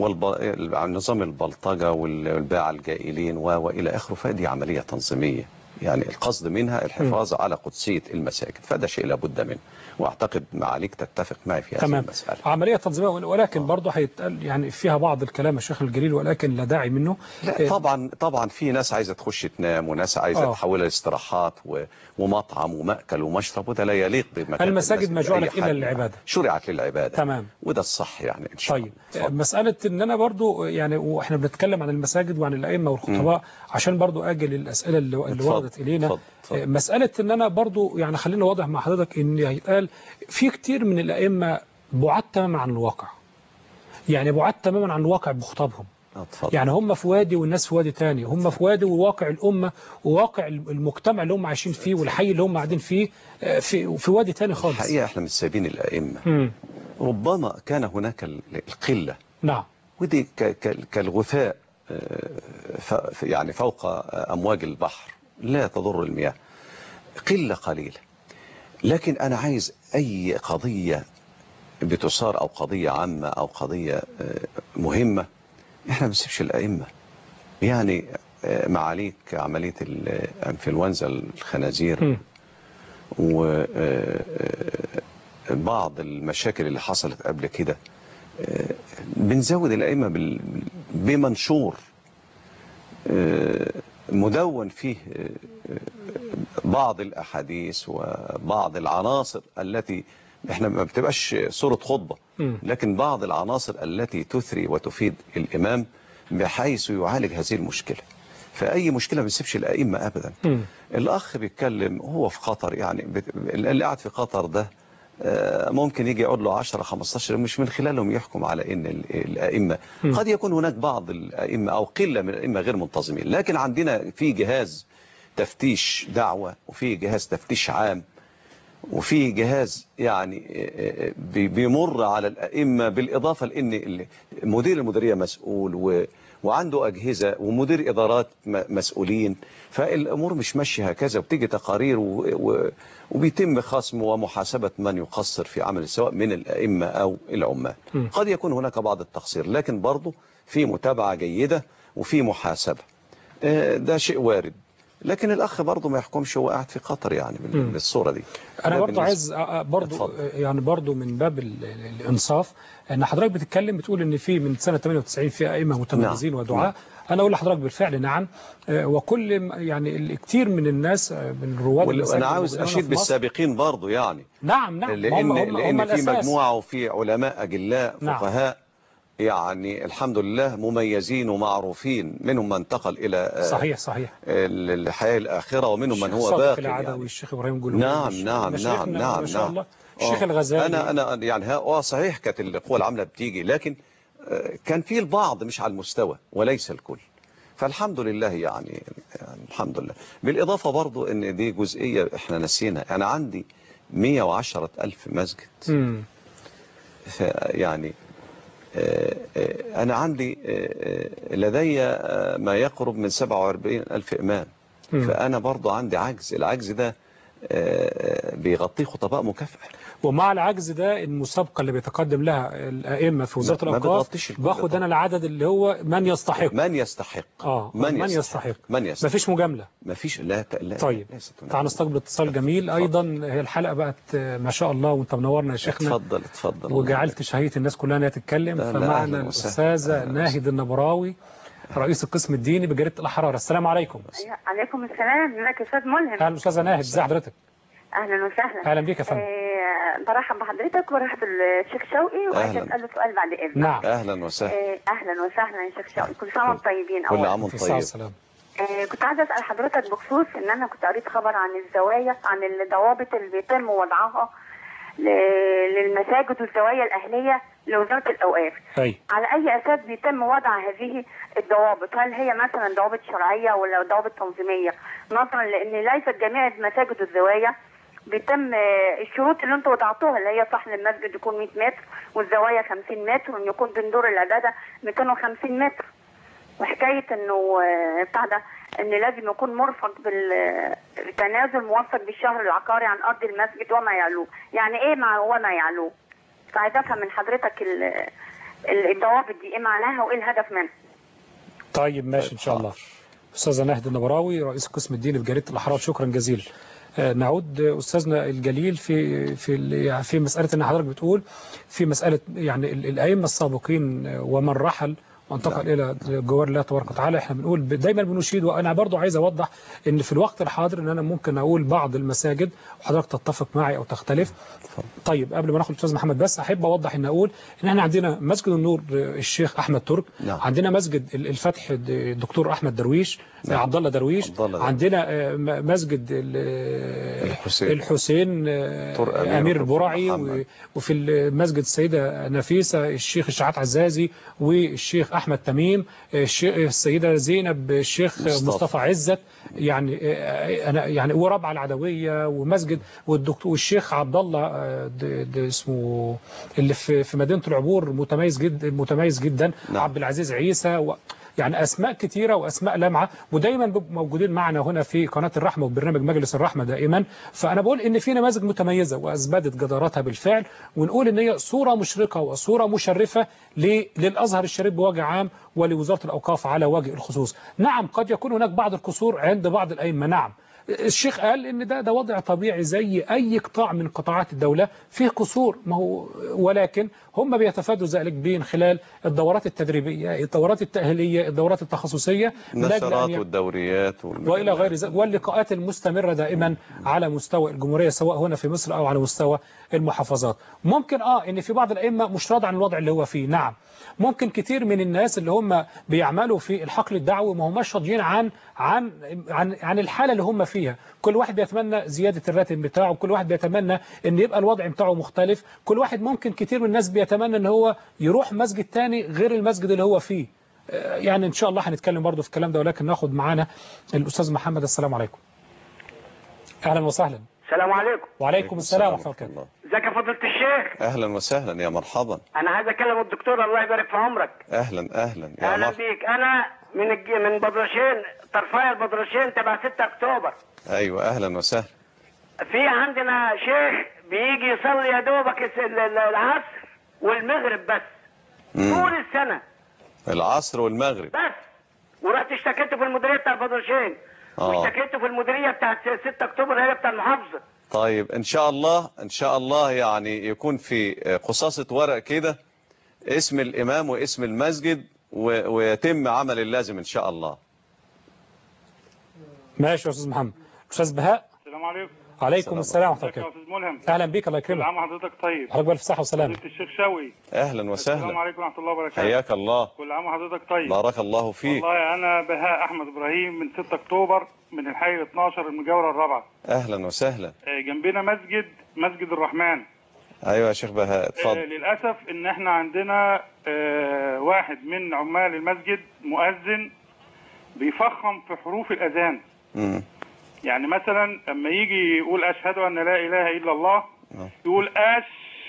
والنظام البلطجة وال- والباع الجائلين و- وإلى آخره فدي عملية تنظيمية يعني القصد منها الحفاظ على قدسية المساجد فده شيء لابد منه واعتقد معاليك تتفق معي في هذه تمام المسألة عملية تنظيمية ولكن برضه هيتقال يعني فيها بعض الكلام الشيخ الجليل ولكن لا داعي منه لا طبعا طبعا في ناس عايزه تخش تنام وناس عايزه آه. تحولها لاستراحات و- ومطعم ومأكل ومشرب وده لا يليق بمكان المساجد ما المسجد جعلت أي إلا حد. للعبادة. شرعت للعبادة تمام وده الصح يعني ان شاء طيب الله اتفضل. مسألة ان انا برضو يعني واحنا بنتكلم عن المساجد وعن الائمة والخطباء عشان برضو اجل الاسئلة اللي, اللي اتفضل، وردت الينا اتفضل، اتفضل. مسألة ان انا برضو يعني خلينا واضح مع حضرتك ان هيتقال في كتير من الائمة بعاد تماما عن الواقع يعني بعاد تماما عن الواقع بخطابهم اتفضل يعني هم في وادي والناس في وادي تاني هم في وادي وواقع الأمة وواقع المجتمع اللي هم عايشين فيه والحي اللي هم قاعدين فيه آه، في في وادي تاني خالص الحقيقة احنا مش سايبين الأئمة مم. ربما كان هناك ال- القلة نعم ودي ك- ك- كالغثاء آه، ف- يعني فوق آه، أمواج البحر لا تضر المياه قلة قليلة لكن أنا عايز أي قضية بتثار أو قضية عامة أو قضية آه، مهمة احنا ما بنسيبش الأئمة يعني آه، معاليك عملية الانفلونزا الخنازير مم. وبعض المشاكل اللي حصلت قبل كده آه، بنزود الأئمة بال- بمنشور آه، مدون فيه آه، بعض الأحاديث وبعض العناصر التي احنا ما بتبقاش صورة خطبة مم. لكن بعض العناصر التي تثري وتفيد الإمام بحيث يعالج هذه المشكلة فأي مشكلة ما بنسيبش الأئمة أبدا مم. الأخ بيتكلم هو في قطر يعني بت... اللي قاعد في قطر ده آه، ممكن يجي يقعد له 10 15 يوم مش من خلالهم يحكم على ان ال- الائمه مم. قد يكون هناك بعض الائمه او قله من الائمه غير منتظمين لكن عندنا في جهاز تفتيش دعوه وفي جهاز تفتيش عام وفي جهاز يعني آه، آه، بي- بيمر على الائمه بالاضافه لان ال- مدير المديريه مسؤول و وعنده أجهزة ومدير إدارات م- مسؤولين فالأمور مش ماشية هكذا وبتيجي تقارير و... و... وبيتم خصم ومحاسبة من يقصر في عمل سواء من الأئمة أو العمال م. قد يكون هناك بعض التقصير لكن برضه في متابعة جيدة وفي محاسبة آه، ده شيء وارد لكن الأخ برضه ما يحكمش هو قاعد في قطر يعني بال- م. بالصورة دي انا ده برضو بالنسبة- عايز أ- أ- برضو اتفضل. يعني برضو من باب ال- ال- الانصاف ان حضرتك بتتكلم بتقول ان في من سنه 98 في ائمه متميزين نعم. ودعاء انا اقول لحضرتك بالفعل نعم آه، وكل م- يعني الكتير من الناس آه، من رواد وال- المساجد أنا عاوز الموجودين أشيد في مصر- بالسابقين برضه يعني نعم نعم لأن, هم هم, هم لأن في الاساس مجموعة وفي علماء أجلاء نعم. فقهاء يعني الحمد لله مميزين ومعروفين منهم من انتقل إلى آه، صحيح صحيح ال- الحياة الآخرة ومنهم من الشيخ هو صادق باقي العدوي يعني. الشيخ ابراهيم جلوي نعم مش- نعم مشايخنا نعم نعم ما شاء نعم. الله الشيخ آه. الغزالي أنا أنا يعني ها آه صحيح كانت القوى العاملة بتيجي لكن آه، كان في البعض مش على المستوى وليس الكل فالحمد لله يعني, يعني الحمد لله بالإضافة برضو إن دي جزئية إحنا نسينا أنا عندي 110 ألف مسجد مم. ف- يعني آه، آه، أنا عندي آه، آه، لدي آه، ما يقرب من 47 ألف إمام مم. فأنا برضو عندي عجز العجز ده آه، آه، بيغطيه خطباء مكافأة ومع العجز ده المسابقة اللي بيتقدم لها الأئمة في وزارة ما الأوقاف بتغطيش الكل باخد طبعا. أنا العدد اللي هو من يستحق من يستحق آه من من يستحق. يستحق من يستحق مفيش مجاملة ما فيش لا ت- لا طيب ليست هناك. تعال نستقبل اتصال جميل أيضا هي الحلقة بقت آه، ما شاء الله وأنت منورنا يا شيخنا اتفضل اتفضل وجعلت شهية الناس كلها انها تتكلم لا، لا، فمعنا أهلاً وسهلاً. الأستاذة أهلاً ناهد النبراوي رئيس القسم الديني بجريدة الأحرار السلام عليكم عليكم السلام ازيك يا استاذ ملهم أهلا أستاذة ناهد ازي حضرتك اهلا وسهلا أهلا بيك يا فندم آه برحب بحضرتك وبرحب الشيخ شوقي وعايزه أهلاً. اساله سؤال بعد اذنك نعم أهلا وسهلا آه اهلا وسهلا يا شيخ شوقي كل سنه وانتم طيبين كل أولاً. عام وانت في الصلاة طيب والسلام آه كنت عايزه اسال حضرتك بخصوص ان انا كنت قريت خبر عن الزوايا عن الضوابط اللي بيتم وضعها ل- للمساجد والزوايا الاهليه لوزاره الاوقاف أي على اي اساس بيتم وضع هذه الضوابط هل هي مثلا ضوابط شرعيه ولا ضوابط تنظيميه نظرا لان ليست جميع المساجد والزوايا بيتم آه، الشروط اللي انتوا وضعتوها اللي هي صحن المسجد يكون 100 متر والزوايا 50 متر وان يكون بين دور العباده 250 متر وحكايه انه آه، بتاع ده ان لازم يكون مرفق بالتنازل موثق بالشهر العقاري عن ارض المسجد وما يعلوه يعني ايه مع وما يعلوه فعايزه افهم من حضرتك ال- ال- الضوابط دي ايه معناها وايه الهدف منها طيب ماشي إن شاء الله أستاذة ناهد النبراوي رئيس القسم الديني بجريدة الأحرار شكرا جزيلا آه، نعود آه، أستاذنا الجليل في في ال- في مسألة أن حضرتك بتقول في مسألة يعني ال- الأئمة السابقين آه، ومن رحل وانتقل الى جوار الله تبارك وتعالى احنا بنقول ب- دايما بنشيد وانا برضو عايز اوضح ان في الوقت الحاضر ان انا ممكن اقول بعض المساجد وحضرتك تتفق معي او تختلف طيب قبل ما ناخد الاستاذ محمد بس احب اوضح ان اقول ان احنا عندنا مسجد النور آه، الشيخ احمد ترك نعم. عندنا مسجد ال- الفتح د- الدكتور احمد درويش نعم. عبد الله درويش عبد الله درويش. عندنا آه، م- مسجد ال- آه، الحسين. دكتور الحسين أمير آه، امير دكتور البرعي محمد. و- وفي المسجد السيده نفيسه الشيخ الشعات عزازي والشيخ احمد تميم الشيخ السيده زينب الشيخ مصطفى. مصطفى, عزت يعني آه، انا يعني وربع العدويه ومسجد والدكتور والشيخ عبد الله آه، د- د- اسمه اللي في في مدينه العبور متميز جدا متميز جدا نعم. عبد العزيز عيسى و يعني اسماء كتيره واسماء لامعه ودايما بيبقوا موجودين معنا هنا في قناه الرحمه وبرنامج مجلس الرحمه دائما فانا بقول ان في نماذج متميزه واثبتت جدارتها بالفعل ونقول ان هي صوره مشرقه وصوره مشرفه ل- للازهر الشريف بوجه عام ولوزاره الاوقاف على وجه الخصوص نعم قد يكون هناك بعض القصور عند بعض الائمه نعم الشيخ قال ان ده ده وضع طبيعي زي اي قطاع من قطاعات الدوله فيه قصور ما هو ولكن هم بيتفادوا ذلك من خلال الدورات التدريبيه الدورات التاهيليه الدورات التخصصيه من أجل أن النشرات يك- والدوريات والى غير ذلك واللقاءات المستمره دائما على مستوى الجمهوريه سواء هنا في مصر او على مستوى المحافظات ممكن اه ان في بعض الائمه مش راضي عن الوضع اللي هو فيه نعم ممكن كتير من الناس اللي هم بيعملوا في الحقل الدعوي ما هماش راضيين عن عن عن عن الحاله اللي هم فيها كل واحد بيتمنى زياده الراتب بتاعه كل واحد بيتمنى ان يبقى الوضع بتاعه مختلف كل واحد ممكن كتير من الناس بيتمنى ان هو يروح مسجد تاني غير المسجد اللي هو فيه آه، يعني ان شاء الله هنتكلم برضه في الكلام ده ولكن ناخد معانا الاستاذ محمد السلام عليكم اهلا وسهلا السلام عليكم وعليكم السلام ورحمه الله وبركاته ازيك يا فضيله الشيخ اهلا وسهلا يا مرحبا انا عايز اكلم الدكتور الله يبارك في عمرك اهلا اهلا يا اهلا مرحبا بيك انا من الج... من بدرشين طرفايه البدرشين تبع 6 اكتوبر ايوه اهلا وسهلا في عندنا شيخ بيجي يصلي يا دوبك الس- ال- ال- العصر والمغرب بس مم. طول السنه العصر والمغرب بس ورحت اشتكيت في المديريه بتاع بدرشين اه واشتكيت في المديريه بتاعت 6 اكتوبر هي بتاع المحافظه طيب ان شاء الله ان شاء الله يعني يكون في قصاصة ورق كده اسم الامام واسم المسجد و- ويتم عمل اللازم ان شاء الله ماشي يا استاذ محمد استاذ بهاء السلام عليكم عليكم السلام ورحمه الله ازيك يا وبركاته استاذ ملهم اهلا بيك الله كل يكرمك عام وحضرتك طيب حضرتك بالف صحه وسلامه فضيلة الشيخ شوقي اهلا السلام وسهلا عليكم ورحمه الله وبركاته حياك الله كل عام وحضرتك طيب بارك الله فيك والله انا بهاء احمد ابراهيم من 6 اكتوبر من الحي ال 12 المجاوره الرابعه اهلا وسهلا آه، جنبنا مسجد مسجد الرحمن ايوه يا شيخ بهاء آه، اتفضل للاسف ان احنا عندنا آه، واحد من عمال المسجد مؤذن بيفخم في حروف الاذان مم. يعني مثلا لما يجي يقول اشهد ان لا اله الا الله آه. يقول اش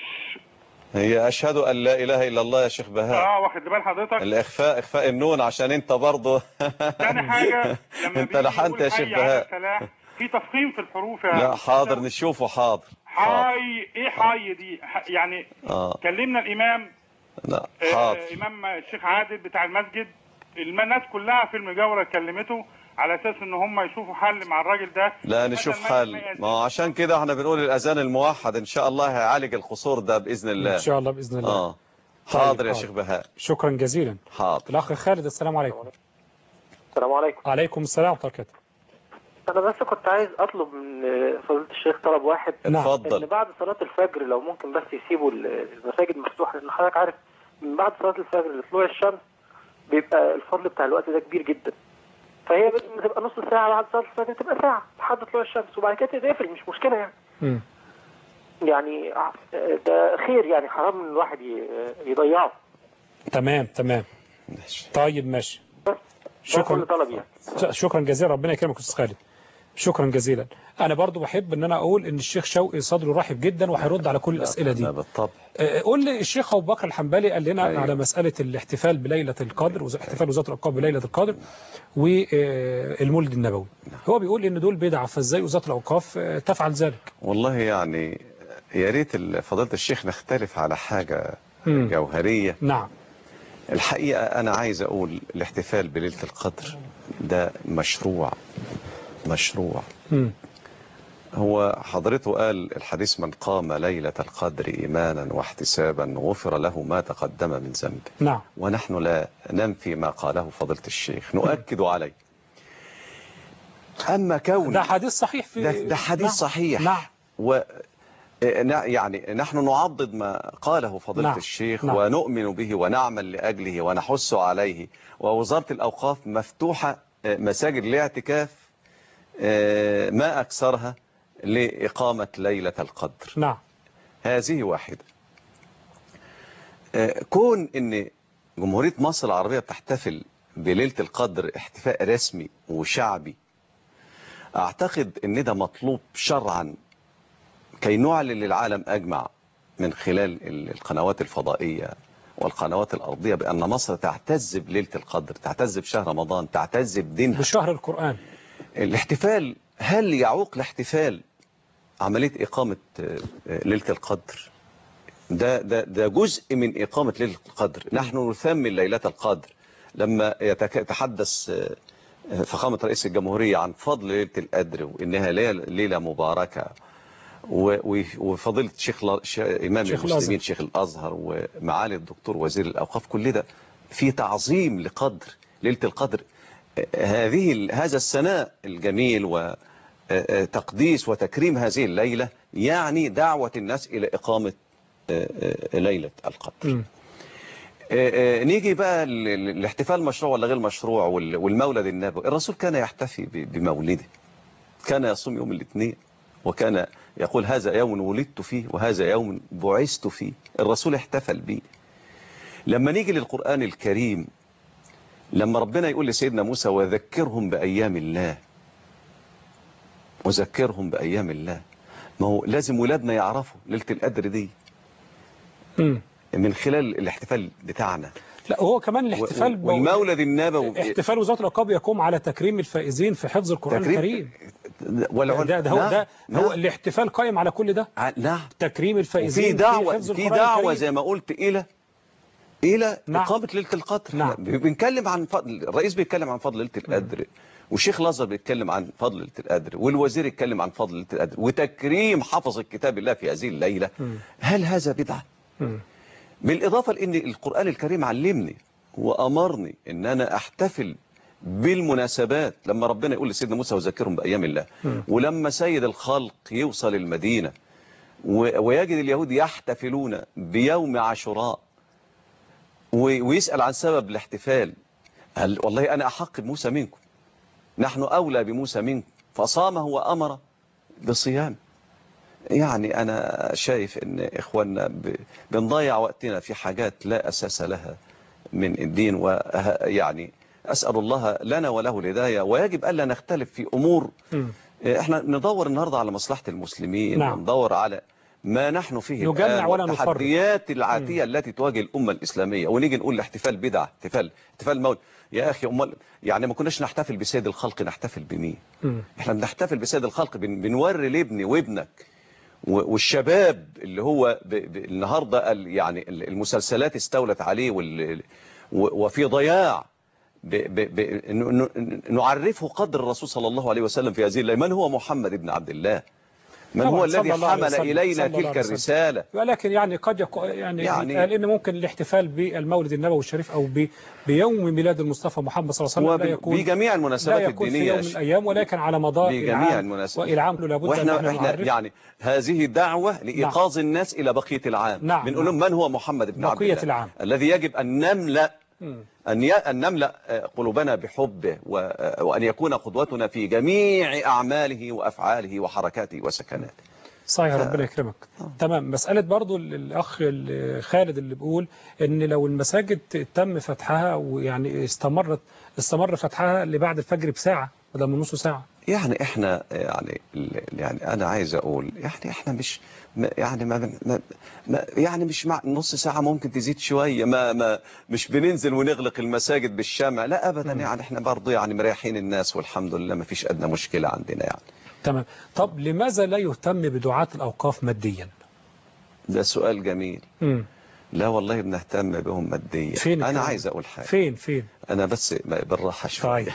هي اشهد ان لا اله الا الله يا شيخ بهاء اه واخد بال حضرتك الاخفاء اخفاء النون عشان انت برضه تاني حاجه لما انت بيجي لحنت يقول يا شيخ حي على بهاء الفلاح، في تفخيم في الحروف يا لا أستاذ. حاضر نشوفه حاضر حاضر حي ايه حي دي ح- يعني اه كلمنا الامام لا آه، حاضر امام الشيخ عادل بتاع المسجد الم- الناس كلها في المجاوره كلمته على اساس ان هم يشوفوا حل مع الراجل ده لا بدل نشوف ما- حل ما يأذن. ما هو عشان كده احنا بنقول الاذان الموحد ان شاء الله هيعالج القصور ده باذن الله ان شاء الله باذن الله اه طيب، حاضر يا حاضر. شيخ بهاء شكرا جزيلا حاضر الاخ خالد السلام عليكم السلام عليكم عليكم السلام ورحمه الله وبركاته انا بس كنت عايز اطلب من فضيله الشيخ طلب واحد نعم. ان اتفضل بعد صلاه الفجر لو ممكن بس يسيبوا المساجد مفتوحه لان حضرتك عارف من بعد صلاه الفجر لطلوع الشمس بيبقى الفضل بتاع الوقت ده كبير جدا فهي بتبقى نص ساعه بعد صلاه الفجر تبقى ساعه لحد طلوع الشمس وبعد كده تقفل مش مشكله يعني مم. يعني ده خير يعني حرام ان الواحد ي- يضيعه تمام تمام ماشي. طيب ماشي بس ده شكرا كل طلب يعني ش- شكرا جزيلا ربنا يكرمك يا استاذ خالد شكرا جزيلا انا برضو بحب ان انا اقول ان الشيخ شوقي صدره رحب جدا وهيرد على كل الاسئله دي لا بالطبع آه، قول لي الشيخ ابو بكر الحنبلي قال لنا أيوة. على مساله الاحتفال بليله القدر وز- احتفال وزاره الاوقاف بليله القدر والمولد النبوي هو بيقول ان دول بدعه فازاي وزاره الاوقاف آه، تفعل ذلك والله يعني يا ريت ال- فضيله الشيخ نختلف على حاجه مم. جوهريه نعم الحقيقه انا عايز اقول الاحتفال بليله القدر ده مشروع مشروع مم. هو حضرته قال الحديث من قام ليلة القدر إيمانا واحتسابا غفر له ما تقدم من ذنبه نعم ونحن لا ننفي ما قاله فضيلة الشيخ نؤكد عليه أما كون ده حديث صحيح في ده, ده حديث نعم. صحيح نعم و نا- يعني نحن نعضد ما قاله فضيلة نعم. الشيخ نعم. ونؤمن به ونعمل لأجله ونحث عليه ووزارة الأوقاف مفتوحة آه، مساجد الاعتكاف آه، ما أكثرها لإقامة ليلة القدر نعم هذه واحدة آه، كون ان جمهورية مصر العربية بتحتفل بليلة القدر احتفاء رسمي وشعبي اعتقد ان ده مطلوب شرعا كي نعلن للعالم اجمع من خلال ال- القنوات الفضائية والقنوات الارضية بان مصر تعتز بليلة القدر تعتز بشهر رمضان تعتز بدينها بشهر القرآن الاحتفال هل يعوق الاحتفال عملية إقامة آه، آه، ليلة القدر ده, ده, ده جزء من إقامة ليلة القدر نحن نثمن ليلة القدر لما يتك- يتحدث آه، آه، فخامة رئيس الجمهورية عن فضل ليلة القدر وإنها ليلة, ليلة مباركة و- و- وفضيلة شيخ لا- ش- إمام شيخ المسلمين الأزهر. شيخ الأزهر ومعالي الدكتور وزير الأوقاف كل ده في تعظيم لقدر ليلة القدر هذه ال- هذا الثناء الجميل وتقديس وتكريم هذه الليلة يعني دعوة الناس إلى إقامة آه، آه، ليلة القدر مم. آه، آه، نيجي بقى ل- ل- الاحتفال مشروع ولا غير مشروع وال- والمولد النبوي الرسول كان يحتفي ب- بمولده كان يصوم يوم الاثنين وكان يقول هذا يوم ولدت فيه وهذا يوم بعثت فيه الرسول احتفل به لما نيجي للقرآن الكريم لما ربنا يقول لسيدنا موسى وذكرهم بأيام الله وذكرهم بأيام الله ما هو لازم ولادنا يعرفوا ليلة القدر دي مم. من خلال الاحتفال بتاعنا لا وهو كمان الاحتفال و- والمولد النبوي احتفال وزارة العقاب يقوم على تكريم الفائزين في حفظ القرآن تكريم- الكريم والعل- ده, ده هو نعم، ده نعم. هو الاحتفال قائم على كل ده ع- نعم تكريم الفائزين وفي دعوة حفظ في القرآن دعوة الكريم. زي ما قلت إلى إلى نعم. إقامة ليلة القدر نعم. إحنا بنتكلم عن فضل الرئيس بيتكلم عن فضل ليلة القدر والشيخ الازهر بيتكلم عن فضل ليلة القدر والوزير يتكلم عن فضل ليلة القدر وتكريم حفظ الكتاب الله في هذه الليلة مم. هل هذا بدعة؟ مم. بالإضافة لأن القرآن الكريم علمني وأمرني أن أنا أحتفل بالمناسبات لما ربنا يقول لسيدنا موسى وذكرهم بأيام الله مم. ولما سيد الخلق يوصل المدينة و- ويجد اليهود يحتفلون بيوم عاشوراء و- ويسأل عن سبب الاحتفال قال والله أنا أحق بموسى منكم نحن أولى بموسى منكم فصامه وأمر بصيام يعني أنا شايف أن إخواننا ب- بنضيع وقتنا في حاجات لا أساس لها من الدين ويعني أسأل الله لنا وله الهداية ويجب ألا نختلف في أمور مم. احنا ندور النهاردة على مصلحة المسلمين نعم. ندور على ما نحن فيه نجمع الآن ولا نفرق. والتحديات العاتية التي تواجه الأمة الإسلامية ونيجي نقول الاحتفال بدعة احتفال احتفال مولد يا أخي أمال يعني ما كناش نحتفل بسيد الخلق نحتفل بمين مم. احنا بنحتفل بسيد الخلق بن بنوري لابني وابنك و- والشباب اللي هو ب ب النهاردة ال- يعني ال- المسلسلات استولت عليه وال و- وفي ضياع ب ب ب ن- ن- نعرفه قدر الرسول صلى الله عليه وسلم في هذه الليلة من هو محمد بن عبد الله من طبعاً، هو صلى الذي الله عليه حمل وسلم، إلينا صلى الله تلك عليه وسلم. الرسالة ولكن يعني قد يكون يعني, يعني- يعني ان ممكن الاحتفال بالمولد النبوي الشريف او ب- بيوم ميلاد المصطفى محمد صلى الله عليه وسلم لا يكون وبجميع المناسبات لا يكون في الدينية يوم من الايام ولكن على مدار بجميع العام المناسبات والعام لابد ان واحنا احنا احنا نعرف يعني هذه دعوة لإيقاظ الناس إلى بقية العام نعم، بنقول لهم من هو محمد بن عبد بقية الله العام. الذي يجب أن نملأ مم. أن ي- أن نملأ آه، قلوبنا بحبه و- آه، وأن يكون قدوتنا في جميع أعماله وأفعاله وحركاته وسكناته صحيح ف- ربنا يكرمك تمام مسألة برضو ال- الأخ ال- خالد اللي بيقول إن لو المساجد تم فتحها ويعني استمرت استمر فتحها لبعد الفجر بساعة بدل من نص ساعة يعني احنا يعني ال- يعني انا عايز اقول يعني احنا مش ما- يعني ما, ما, ما يعني مش مع نص ساعة ممكن تزيد شوية ما ما مش بننزل ونغلق المساجد بالشمع لا ابدا يعني احنا برضه يعني مريحين الناس والحمد لله ما فيش ادنى مشكلة عندنا يعني تمام طب لماذا لا يهتم بدعاة الأوقاف ماديا ده سؤال جميل مم. لا والله بنهتم بهم ماديا فين انا الكلام عايز اقول حاجه فين فين انا بس بالراحه شويه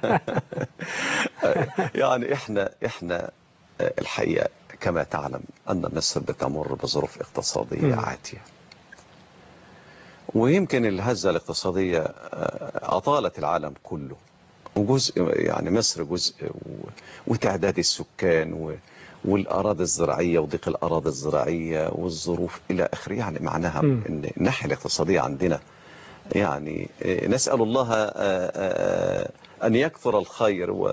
يعني احنا احنا الحقيقه كما تعلم ان مصر بتمر بظروف اقتصاديه مم. عاتيه ويمكن الهزه الاقتصاديه آه، اطالت العالم كله وجزء يعني مصر جزء و- وتعداد السكان و والاراضي الزراعيه وضيق الاراضي الزراعيه والظروف الى اخره يعني معناها مم. ان الناحيه الاقتصاديه عندنا يعني آه، نسال الله آه، آه، ان يكثر الخير و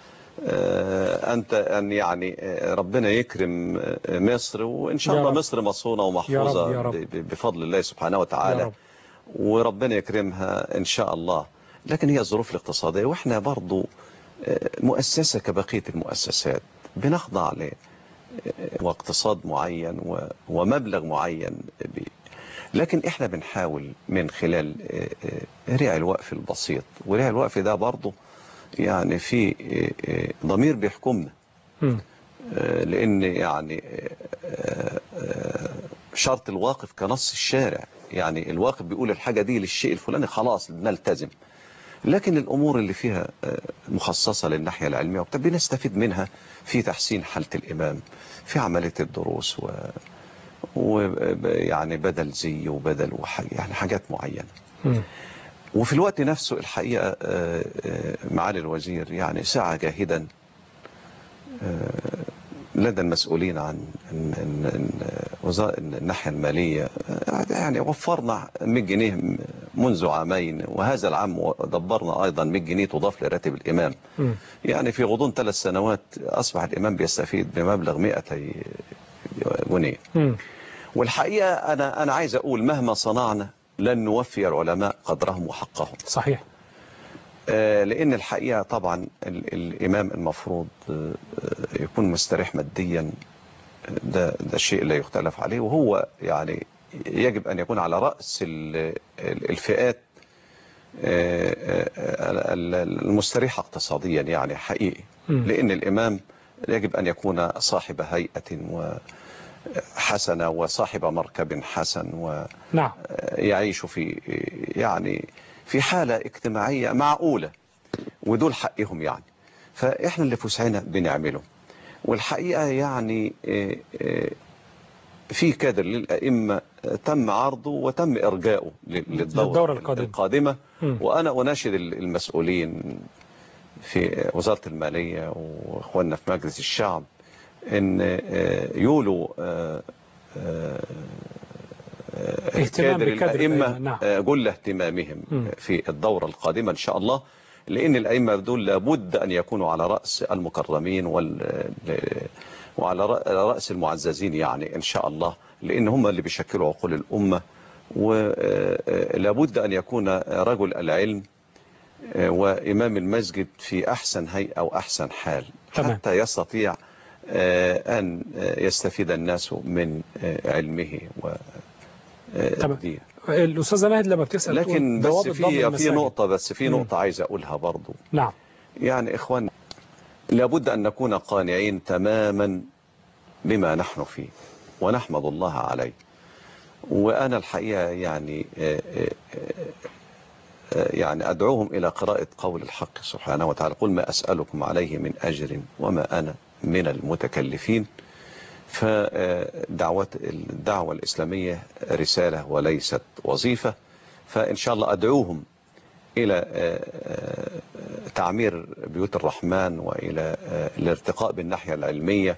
آه، انت ان يعني آه، ربنا يكرم آه، مصر وان شاء يا الله رب. مصر مصونه يا ومحفوظه رب، يا رب. ب- ب- بفضل الله سبحانه يا وتعالى رب. وربنا يكرمها ان شاء الله لكن هي الظروف الاقتصاديه واحنا برضو آه، مؤسسه كبقيه المؤسسات بنخضع ل آه، واقتصاد معين و- ومبلغ معين ب- لكن احنا بنحاول من خلال آه، آه، ريع الوقف البسيط وريع الوقف ده برضو يعني في آه، آه، ضمير بيحكمنا مم. آه، لان يعني آه، آه، شرط الواقف كنص الشارع يعني الواقف بيقول الحاجة دي للشيء الفلاني خلاص نلتزم لكن الأمور اللي فيها آه، مخصصة للناحية العلمية وبتاع بنستفيد منها في تحسين حالة الإمام في عملية الدروس و ويعني بدل زي وبدل وحاجة يعني حاجات معينة مم. وفي الوقت نفسه الحقيقة آه، آه، معالي الوزير يعني سعى جاهدا آه، لدى المسؤولين عن إن- إن- إن وزارة الناحية المالية آه، يعني وفرنا 100 جنيه منذ عامين وهذا العام دبرنا أيضا 100 جنيه تضاف لراتب الإمام مم. يعني في غضون ثلاث سنوات أصبح الإمام بيستفيد بمبلغ 200 جنيه مم. والحقيقة أنا أنا عايز أقول مهما صنعنا لن نوفي العلماء قدرهم وحقهم صحيح آه، لأن الحقيقة طبعا ال- الإمام المفروض آه، آه، يكون مستريح ماديا ده ده شيء لا يختلف عليه وهو يعني يجب أن يكون على رأس ال- ال- الفئات آه، آه، ال- ال- المستريحة اقتصاديا يعني حقيقي مم. لأن الإمام يجب أن يكون صاحب هيئة وحسنة وصاحب مركب حسن و نعم يعيشوا في يعني في حالة اجتماعية معقولة ودول حقهم يعني فإحنا اللي في وسعنا بنعمله والحقيقة يعني آه، آه، في كادر للأئمة آه، تم عرضه وتم إرجاؤه لل- للدورة للدورة القادمة. القادمة مم. وأنا أناشد ال- المسؤولين في وزارة المالية وإخواننا في مجلس الشعب إن آه، يولوا آه، آه، آه، اهتمام كادر بكادر الأئمة الأئمة، نعم. آه، جل اهتمامهم مم. في الدورة القادمة إن شاء الله لأن الأئمة دول لابد أن يكونوا على رأس المكرمين وال وعلى رأ- رأس المعززين يعني إن شاء الله لأن هم اللي بيشكلوا عقول الأمة ولابد أن يكون رجل العلم آه، وإمام المسجد في أحسن هيئة وأحسن حال تمام. حتى يستطيع آه، أن آه، يستفيد الناس من آه، علمه و آه، تمام. دي. الأستاذة ماهد لما بتسأل لكن تقول بس ضوابط ضم في في المساجد. نقطة بس في مم. نقطة عايز أقولها برضو نعم يعني إخوان لابد أن نكون قانعين تماما بما نحن فيه ونحمد الله عليه وأنا الحقيقة يعني آه، آه، آه، يعني أدعوهم إلى قراءة قول الحق سبحانه وتعالى قل ما أسألكم عليه من أجر وما أنا من المتكلفين فدعوة الدعوة الإسلامية رسالة وليست وظيفة فإن شاء الله أدعوهم إلى آه، آه، تعمير بيوت الرحمن وإلى آه، الارتقاء بالناحية العلمية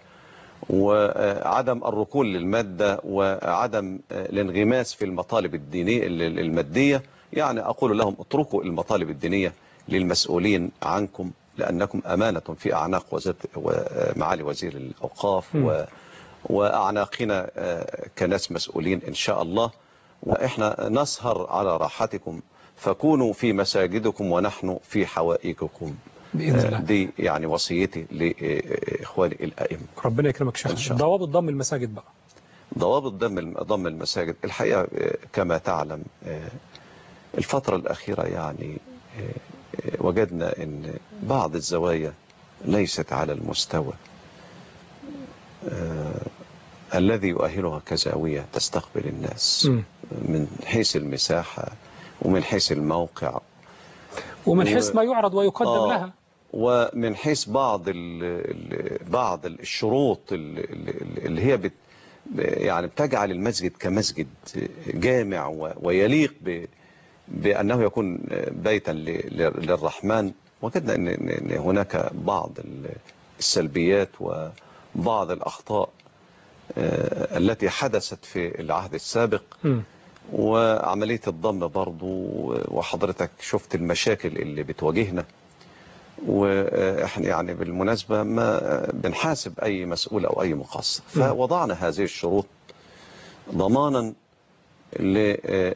وعدم الركون للمادة وعدم آه، الانغماس في المطالب الدينية المادية يعني أقول لهم اتركوا المطالب الدينية للمسؤولين عنكم لأنكم أمانة في أعناق وزير معالي وزير الأوقاف م. و وأعناقنا آه، كناس مسؤولين إن شاء الله وإحنا نسهر على راحتكم فكونوا في مساجدكم ونحن في حوائجكم بإذن آه، الله دي يعني وصيتي لإخواني الأئمة ربنا يكرمك إن شيخ شاء الله. ضوابط ضم المساجد بقى ضوابط ضم ضم المساجد الحقيقة آه، كما تعلم آه، الفترة الأخيرة يعني آه، آه، وجدنا أن بعض الزوايا ليست على المستوى آه، الذي يؤهلها كزاوية تستقبل الناس مم. من حيث المساحة ومن حيث الموقع ومن و- حيث ما يعرض ويقدم آه، لها ومن حيث بعض ال ال بعض الشروط ال- ال- اللي هي بت يعني بتجعل المسجد كمسجد جامع و- ويليق ب بأنه يكون بيتا ل- ل- للرحمن وجدنا إن إن- إن هناك بعض ال- السلبيات وبعض الأخطاء آه، التي حدثت في العهد السابق مم. وعملية الضم برضو وحضرتك شفت المشاكل اللي بتواجهنا واحنا يعني بالمناسبة ما بنحاسب أي مسؤول أو أي مقصر فوضعنا هذه الشروط ضمانا ل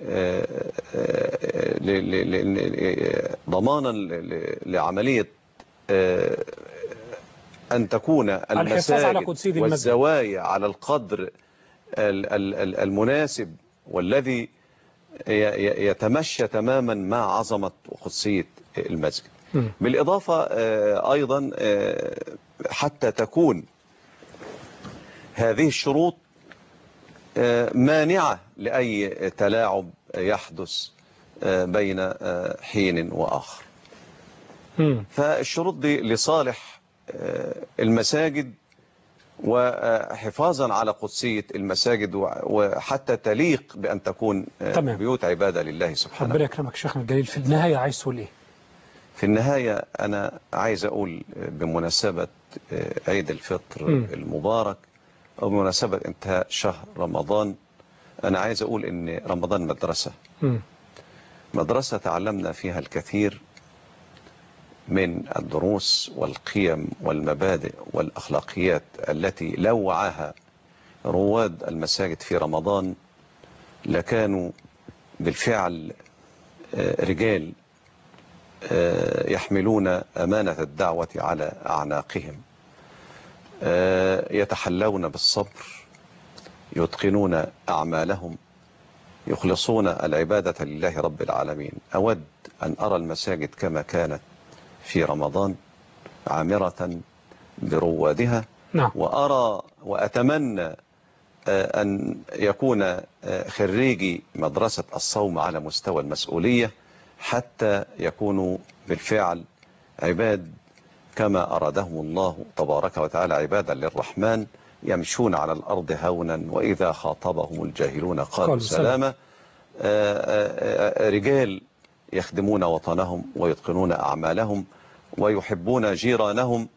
ل- ل- ل- ضمانا ل- ل- لعملية آه، أن تكون الحفاظ على قدسية المساجد المسجد. والزوايا على القدر ال- ال- ال- المناسب والذي ي- ي- يتمشى تماما مع عظمة وقدسية المسجد مم. بالإضافة آه، أيضا آه، حتى تكون هذه الشروط آه، مانعة لأي تلاعب يحدث آه، بين آه، حين وآخر مم. فالشروط دي لصالح آه، المساجد وحفاظا على قدسية المساجد و- وحتى تليق بأن تكون آه، تمام. بيوت عبادة لله سبحانه ربنا يكرمك شيخنا الجليل في النهاية عايز تقول ايه في النهاية أنا عايز أقول بمناسبة عيد الفطر مم. المبارك أو بمناسبة انتهاء شهر رمضان أنا عايز أقول إن رمضان مدرسة مم. مدرسة تعلمنا فيها الكثير من الدروس والقيم والمبادئ والأخلاقيات التي لو وعاها رواد المساجد في رمضان لكانوا بالفعل آه، رجال آه، يحملون أمانة الدعوة على أعناقهم آه، يتحلون بالصبر يتقنون أعمالهم يخلصون العبادة لله رب العالمين أود أن أرى المساجد كما كانت في رمضان عامرة بروادها نعم وأرى وأتمنى آه، أن يكون آه، خريجي مدرسة الصوم على مستوى المسؤولية حتى يكونوا بالفعل عباد كما أرادهم الله تبارك وتعالى عبادا للرحمن يمشون على الأرض هونا وإذا خاطبهم الجاهلون قالوا قالوا سلاما آه، آه، آه، رجال يخدمون وطنهم ويتقنون أعمالهم ويحبون جيرانهم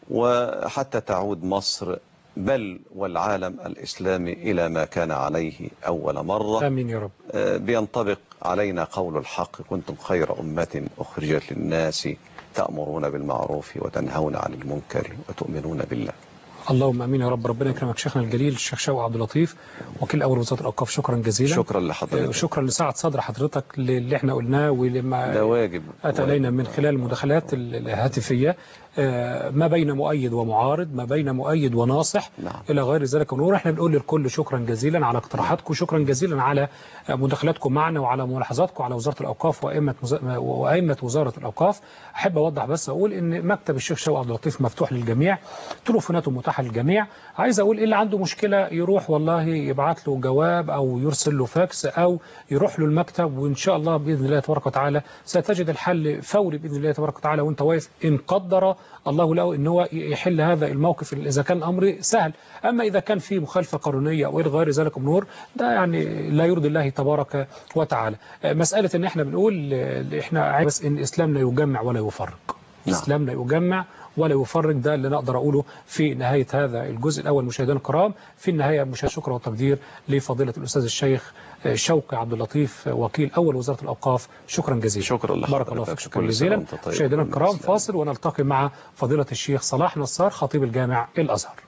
وحتى تعود مصر بل والعالم الإسلامي إلى ما كان عليه أول مرة امين يا رب آه، بينطبق علينا قول الحق كنتم خير أمة أخرجت للناس تأمرون بالمعروف وتنهون عن المنكر وتؤمنون بالله اللهم امين يا رب ربنا يكرمك شيخنا الجليل الشيخ شوقي عبد اللطيف وكيل اول وزاره الاوقاف شكرا جزيلا شكرا لحضرتك شكرا لسعة صدر حضرتك للي احنا قلناه ولما ده واجب أتى إلينا من خلال المداخلات ال- الهاتفية آه، ما بين مؤيد ومعارض ما بين مؤيد وناصح نعم. إلى غير ذلك ونور احنا بنقول للكل شكرا جزيلا على اقتراحاتكم شكرا جزيلا على آه، مداخلاتكم معنا وعلى ملاحظاتكم على وزارة الأوقاف وأئمة مز- وأئمة وزارة الأوقاف أحب أوضح بس أقول إن مكتب الشيخ شوقي عبد اللطيف مفتوح للجميع تليفوناته متاحة للجميع عايز أقول اللي عنده مشكلة يروح والله يبعت له جواب أو يرسل له فاكس أو يروح له المكتب وإن شاء الله بإذن الله تبارك وتعالى ستجد الحل فوري بإذن الله تبارك وتعالى وأنت واقف إن قدر الله له إن هو يحل هذا الموقف إذا كان الأمر سهل أما إذا كان في مخالفة قانونية أو إلى غير ذلك من نور ده يعني لا يرضي الله تبارك وتعالى مسألة إن إحنا بنقول آه، إحنا بس إن الإسلام لا يجمع ولا يفرق نعم. الإسلام لا يجمع ولا يفرق ده اللي نقدر أقوله في نهاية هذا الجزء الأول مشاهدينا الكرام في النهاية مشاهد شكر وتقدير لفضيلة الأستاذ الشيخ آه، شوقي عبد اللطيف آه، وكيل أول وزارة الأوقاف شكرا جزيلا شكرا لحضرتك بارك الله فيك شكرا كل سنة جزيلا وأنت طيب. مشاهدينا الكرام فاصل ونلتقي مع فضيلة الشيخ صلاح نصار خطيب الجامع الأزهر